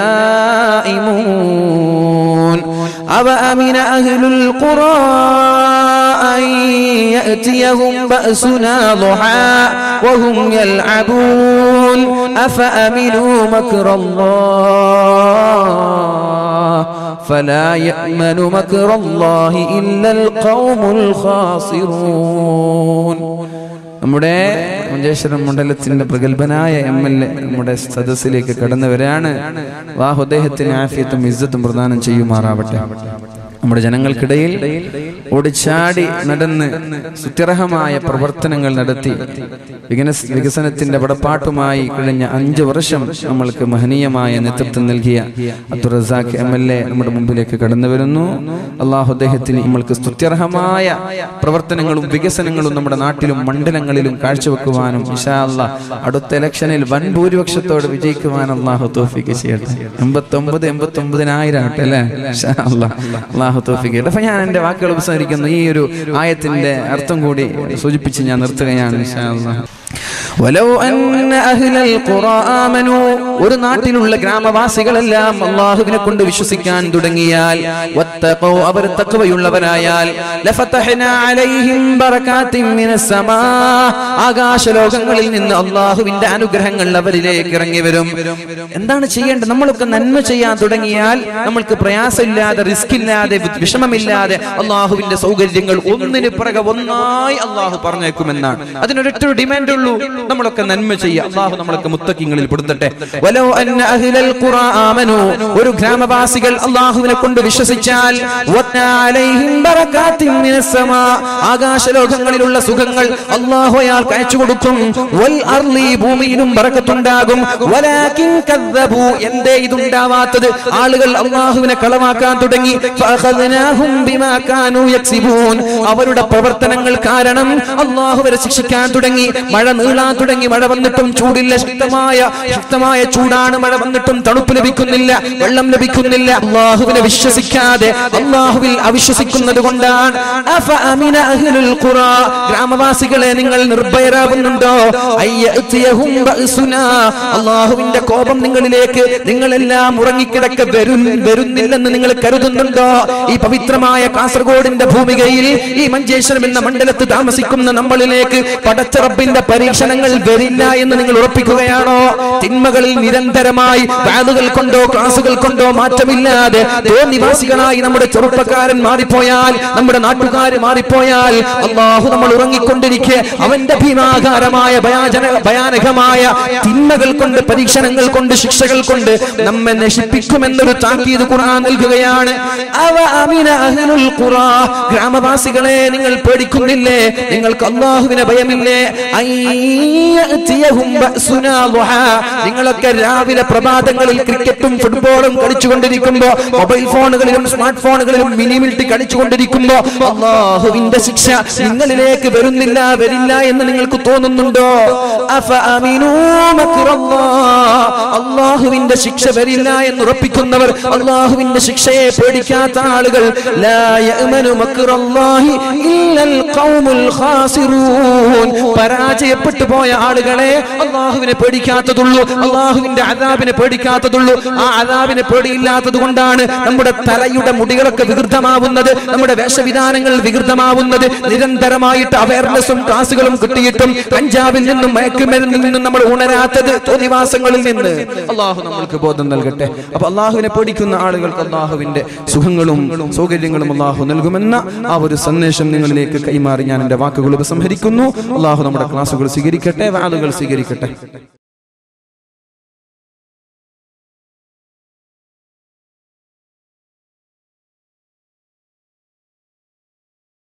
نائمون أفأمن أهل القرى أن يأتيهم بأسنا ضحى وهم يلعبون أفأمنوا مكر الله فلا يأمن مكر الله إلا القوم الخاسرون നമ്മുടെ മഞ്ചേശ്വരം മണ്ഡലത്തിന്റെ പ്രഗത്ഭനായ എം എൽ എ നമ്മുടെ സദസ്സിലേക്ക് കടന്നു വരാണ് വാഹു അദ്ദേഹത്തിന് ആഫിയത്തും ഇജ്ജത്തും പ്രദാനം ചെയ്യുമാറാവട്ടെ നമ്മുടെ ജനങ്ങൾക്കിടയിൽ ഓടിച്ചാടി നടന്ന് സുത്യർഹമായ പ്രവർത്തനങ്ങൾ നടത്തി വികനസ് വികസനത്തിന്റെ പടപ്പാട്ടുമായി കഴിഞ്ഞ അഞ്ചു വർഷം നമ്മൾക്ക് മഹനീയമായ നേതൃത്വം നൽകിയ Abdul Razak M L A നമ്മുടെ മുമ്പിലേക്ക് കടന്നു വരുന്നു അള്ളാഹു അദ്ദേഹത്തിന് നമ്മൾക്ക് സ്തുത്യർഹമായ പ്രവർത്തനങ്ങളും വികസനങ്ങളും നമ്മുടെ നാട്ടിലും മണ്ഡലങ്ങളിലും കാഴ്ചവെക്കുവാനും ഇഷാ അല്ലാ അടുത്ത ഇലക്ഷനിൽ വൻ ഭൂരിപക്ഷത്തോടെ വിജയിക്കുവാൻ അള്ളാഹു തോഫിക്ക് ചെയ്യട്ടെ എൺപത്തി ഒമ്പത് എൺപത്തി ഒമ്പതിനായിരം ആട്ടെ അല്ലേ ഇൻഷാ അല്ലാ. അള്ളാഹു തോഫിക്ക് ചെയ്യട്ടെ അപ്പൊ ഞാൻ എന്റെ വാക്കുകൾ ഉപസരിക്കുന്ന ഈ ഒരു ആയത്തിന്റെ അർത്ഥം കൂടി സൂചിപ്പിച്ച് ഞാൻ നിർത്തുകയാണ് ഇൻഷാ അല്ലാ. വലൗ അന്ന അഹ്ലൽ ഖുറാ ആമനൂ ഒരു നാട്ടിലുള്ള ഗ്രാമവാസികളെല്ലാം അള്ളാഹുവിനെ കൊണ്ട് വിശ്വസിക്കാൻ തുടങ്ങിയാൽ വത്തഖൂ അവർ തഖ്വയുള്ളവരായാൽ ലഫതഹ്നാ അലൈഹിം ബറകാത്തിൻ മിനസ് സമാ ആകാശലോകങ്ങളിൽ നിന്ന് അള്ളാഹുവിന്റെ അനുഗ്രഹങ്ങൾ അവരിലേക്ക് ഇറങ്ങി വരും എന്താണ് ചെയ്യേണ്ടത് നമ്മളൊക്കെ നന്മ ചെയ്യാൻ തുടങ്ങിയാൽ നമ്മൾക്ക് പ്രയാസമില്ലാതെ റിസ്ക് ഇല്ലാതെ വിഷമമില്ലാതെ അള്ളാഹുവിന്റെ സൗകര്യങ്ങൾ ഒന്നിന് പിറകെ ഒന്നായി അള്ളാഹു പറഞ്ഞേക്കുമെന്നാണ് അതിനൊരൊറ്റ ഡിമാൻഡ് ഉള്ളൂ നമ്മളൊക്കെ നന്മ ചെയ്യുക അള്ളാഹു നമ്മളൊക്കെ മുത്തക്കിങ്ങളിൽ പെടുത്തട്ടെ വലോ അന്ന അഹ്ലൽ ഖുറാ ആമനു ഒരു ഗ്രാമവാസികൾ അള്ളാഹുവിനെ കൊണ്ട് വിശ്വസിച്ചാൽ വത്നാ അലൈഹിം ബറകാത്തിൻ മിനസ് സമാ ആകാശലോകങ്ങളിലുള്ള സുഖങ്ങൾ അള്ളാഹു അയാൾക്ക് അയച്ചു കൊടുക്കും വൽ അർളി ഭൂമിയിലും ബറക്കത്തുണ്ടാകും വലാകിൻ കദ്ദബു എന്തേ ഇതുണ്ടാവാത്തത് ആളുകൾ അള്ളാഹുവിനെ കളവാക്കാൻ തുടങ്ങി ഫഅഖദ്നാഹും ബിമാ കാനൂ യക്സിബൂൻ അവരുടെ പ്രവർത്തനങ്ങൾ കാരണം അള്ളാഹു അവരെ ശിക്ഷിക്കാൻ തുടങ്ങി മഴ നീളാൻ തുടങ്ങി മഴ വന്നിട്ടും ചൂടില്ല ശക്തമായ ശക്തമായ ചൂടാണ് മഴ വന്നിട്ടും തണുപ്പ് ലഭിക്കുന്നില്ല വെള്ളം ലഭിക്കുന്നില്ല അള്ളാഹുവിനെ വിശ്വസിക്കാതെ അള്ളാഹുവിൽ അവിശ്വസിക്കുന്നത് കൊണ്ടാണ് അഫ അമിന അഹ്ലുൽ ഖുറാ ഗ്രാമവാസികളെ നിങ്ങൾ നിർഭയരാകുന്നുണ്ടോ അയ്യഅ്തിയഹും ബഅ്സുനാ അള്ളാഹുവിന്റെ കോപം നിങ്ങളിലേക്ക് നിങ്ങളെല്ലാം ഉറങ്ങിക്കിടക്ക വരും വരുന്നില്ലെന്ന് നിങ്ങൾ കരുതുന്നുണ്ടോ ഈ പവിത്രമായ കാസർഗോഡിന്റെ ഭൂമികയിൽ ഈ മഞ്ചേശ്വരം എന്ന മണ്ഡലത്ത് താമസിക്കുന്ന നമ്മളിലേക്ക് പടച്ചറപ്പിന്റെ പരീക്ഷണങ്ങൾ വരില്ല എന്ന് നിങ്ങൾ ഉറപ്പിക്കുകയാണോ തിന്മകളിൽ നിരന്തരമായി വാതുകൾ കൊണ്ടോ ക്ലാസുകൾ കൊണ്ടോ മാറ്റമില്ലാതെ നിവാസികളായി നമ്മുടെ ചെറുപ്പക്കാരൻ മാറിപ്പോയാൽ നമ്മുടെ നാട്ടുകാര് മാറിപ്പോയാൽ അള്ളാഹു നമ്മൾ ഉറങ്ങിക്കൊണ്ടിരിക്കെ അവന്റെ ഭീമാകാരമായ ഭയാജന ഭയാനകമായ തിന്മകൾ കൊണ്ട് പരീക്ഷണങ്ങൾ കൊണ്ട് ശിക്ഷകൾ കൊണ്ട് നമ്മെ നശിപ്പിക്കുമെന്നൊരു താക്കീത് ഖുർആൻ നൽകുകയാണ് അവ അമിന അഹ്ലുൽ ഖുറാ ഗ്രാമവാസികളെ നിങ്ങൾ പേടിക്കുന്നില്ലേ നിങ്ങൾക്ക് അള്ളാഹുവിനെ ഭയമില്ലേ അയ്യഅ്തിയഹും ബഅ്സുനാ ളുഹാ. നിങ്ങളൊക്കെ രാവിലെ പ്രഭാതങ്ങളിൽ ക്രിക്കറ്റും ഫുട്ബോളും കളിച്ചുകൊണ്ടിരിക്കുമ്പോ മൊബൈൽ ഫോണുകളിലും സ്മാർട്ട് ഫോണുകളിലും മിനി മിൽട്ടി കളിച്ചുകൊണ്ടിരിക്കുമ്പോ അള്ളാഹുവിന്റെ ശിക്ഷ നിങ്ങളിലേക്ക് വരുന്നില്ല വരില്ല എന്ന് നിങ്ങൾക്ക് തോന്നുന്നുണ്ടോ അഫ അമിനൂ മക്റല്ലാഹ്. അള്ളാഹുവിന്റെ ശിക്ഷ വരില്ല എന്ന് ഉറപ്പിക്കുന്നവർ അള്ളാഹുവിന്റെ ശിക്ഷയെ പേടിക്കാത്ത ആളുകൾ ലാ യഅ്മനു മക്റല്ലാഹി ഇല്ലൽ ഖൗമുൽ ഖാസിറൂൻ പരാജയ പരാജയപ്പെട്ടു പോയ ആളുകളെ അള്ളാഹുവിനെ പേടിക്കാത്തതുള്ളൂ അള്ളാഹുവിന്റെ അതാബിനെ പേടിക്കാത്തതുള്ളൂ ആ അതാബിനെ പേടിയില്ലാത്തത് കൊണ്ടാണ് നമ്മുടെ തലയുടെ മുടികളൊക്കെ വികൃതമാവുന്നത് നമ്മുടെ വേഷവിധാനങ്ങൾ വികൃതമാവുന്നത് നിരന്തരമായിട്ട് അവയർനെസ്സും ക്ലാസുകളും കിട്ടിയിട്ടും കഞ്ചാവിൽ നിന്നും മയക്കുമരുന്നിൽ നിന്നും നമ്മൾ ഉണരാത്തത് തോന്നിവാസങ്ങളിൽ നിന്ന് അള്ളാഹു നമ്മൾക്ക് ബോധം നൽകട്ടെ അപ്പൊ അള്ളാഹുവിനെ പേടിക്കുന്ന ആളുകൾക്ക് അള്ളാഹുവിന്റെ സുഖങ്ങളും സൗകര്യങ്ങളും അള്ളാഹു നൽകുമെന്ന ആ ഒരു സന്ദേശം നിങ്ങളിലേക്ക് കൈമാറി ഞാൻ എന്റെ വാക്കുകൾ ഉപസംഹരിക്കുന്നു അള്ളാഹു നമ്മുടെ ക്ലാസ്സുകൾ സ്വീകരിക്കട്ടെ വാളുകൾ സ്വീകരിക്കട്ടെ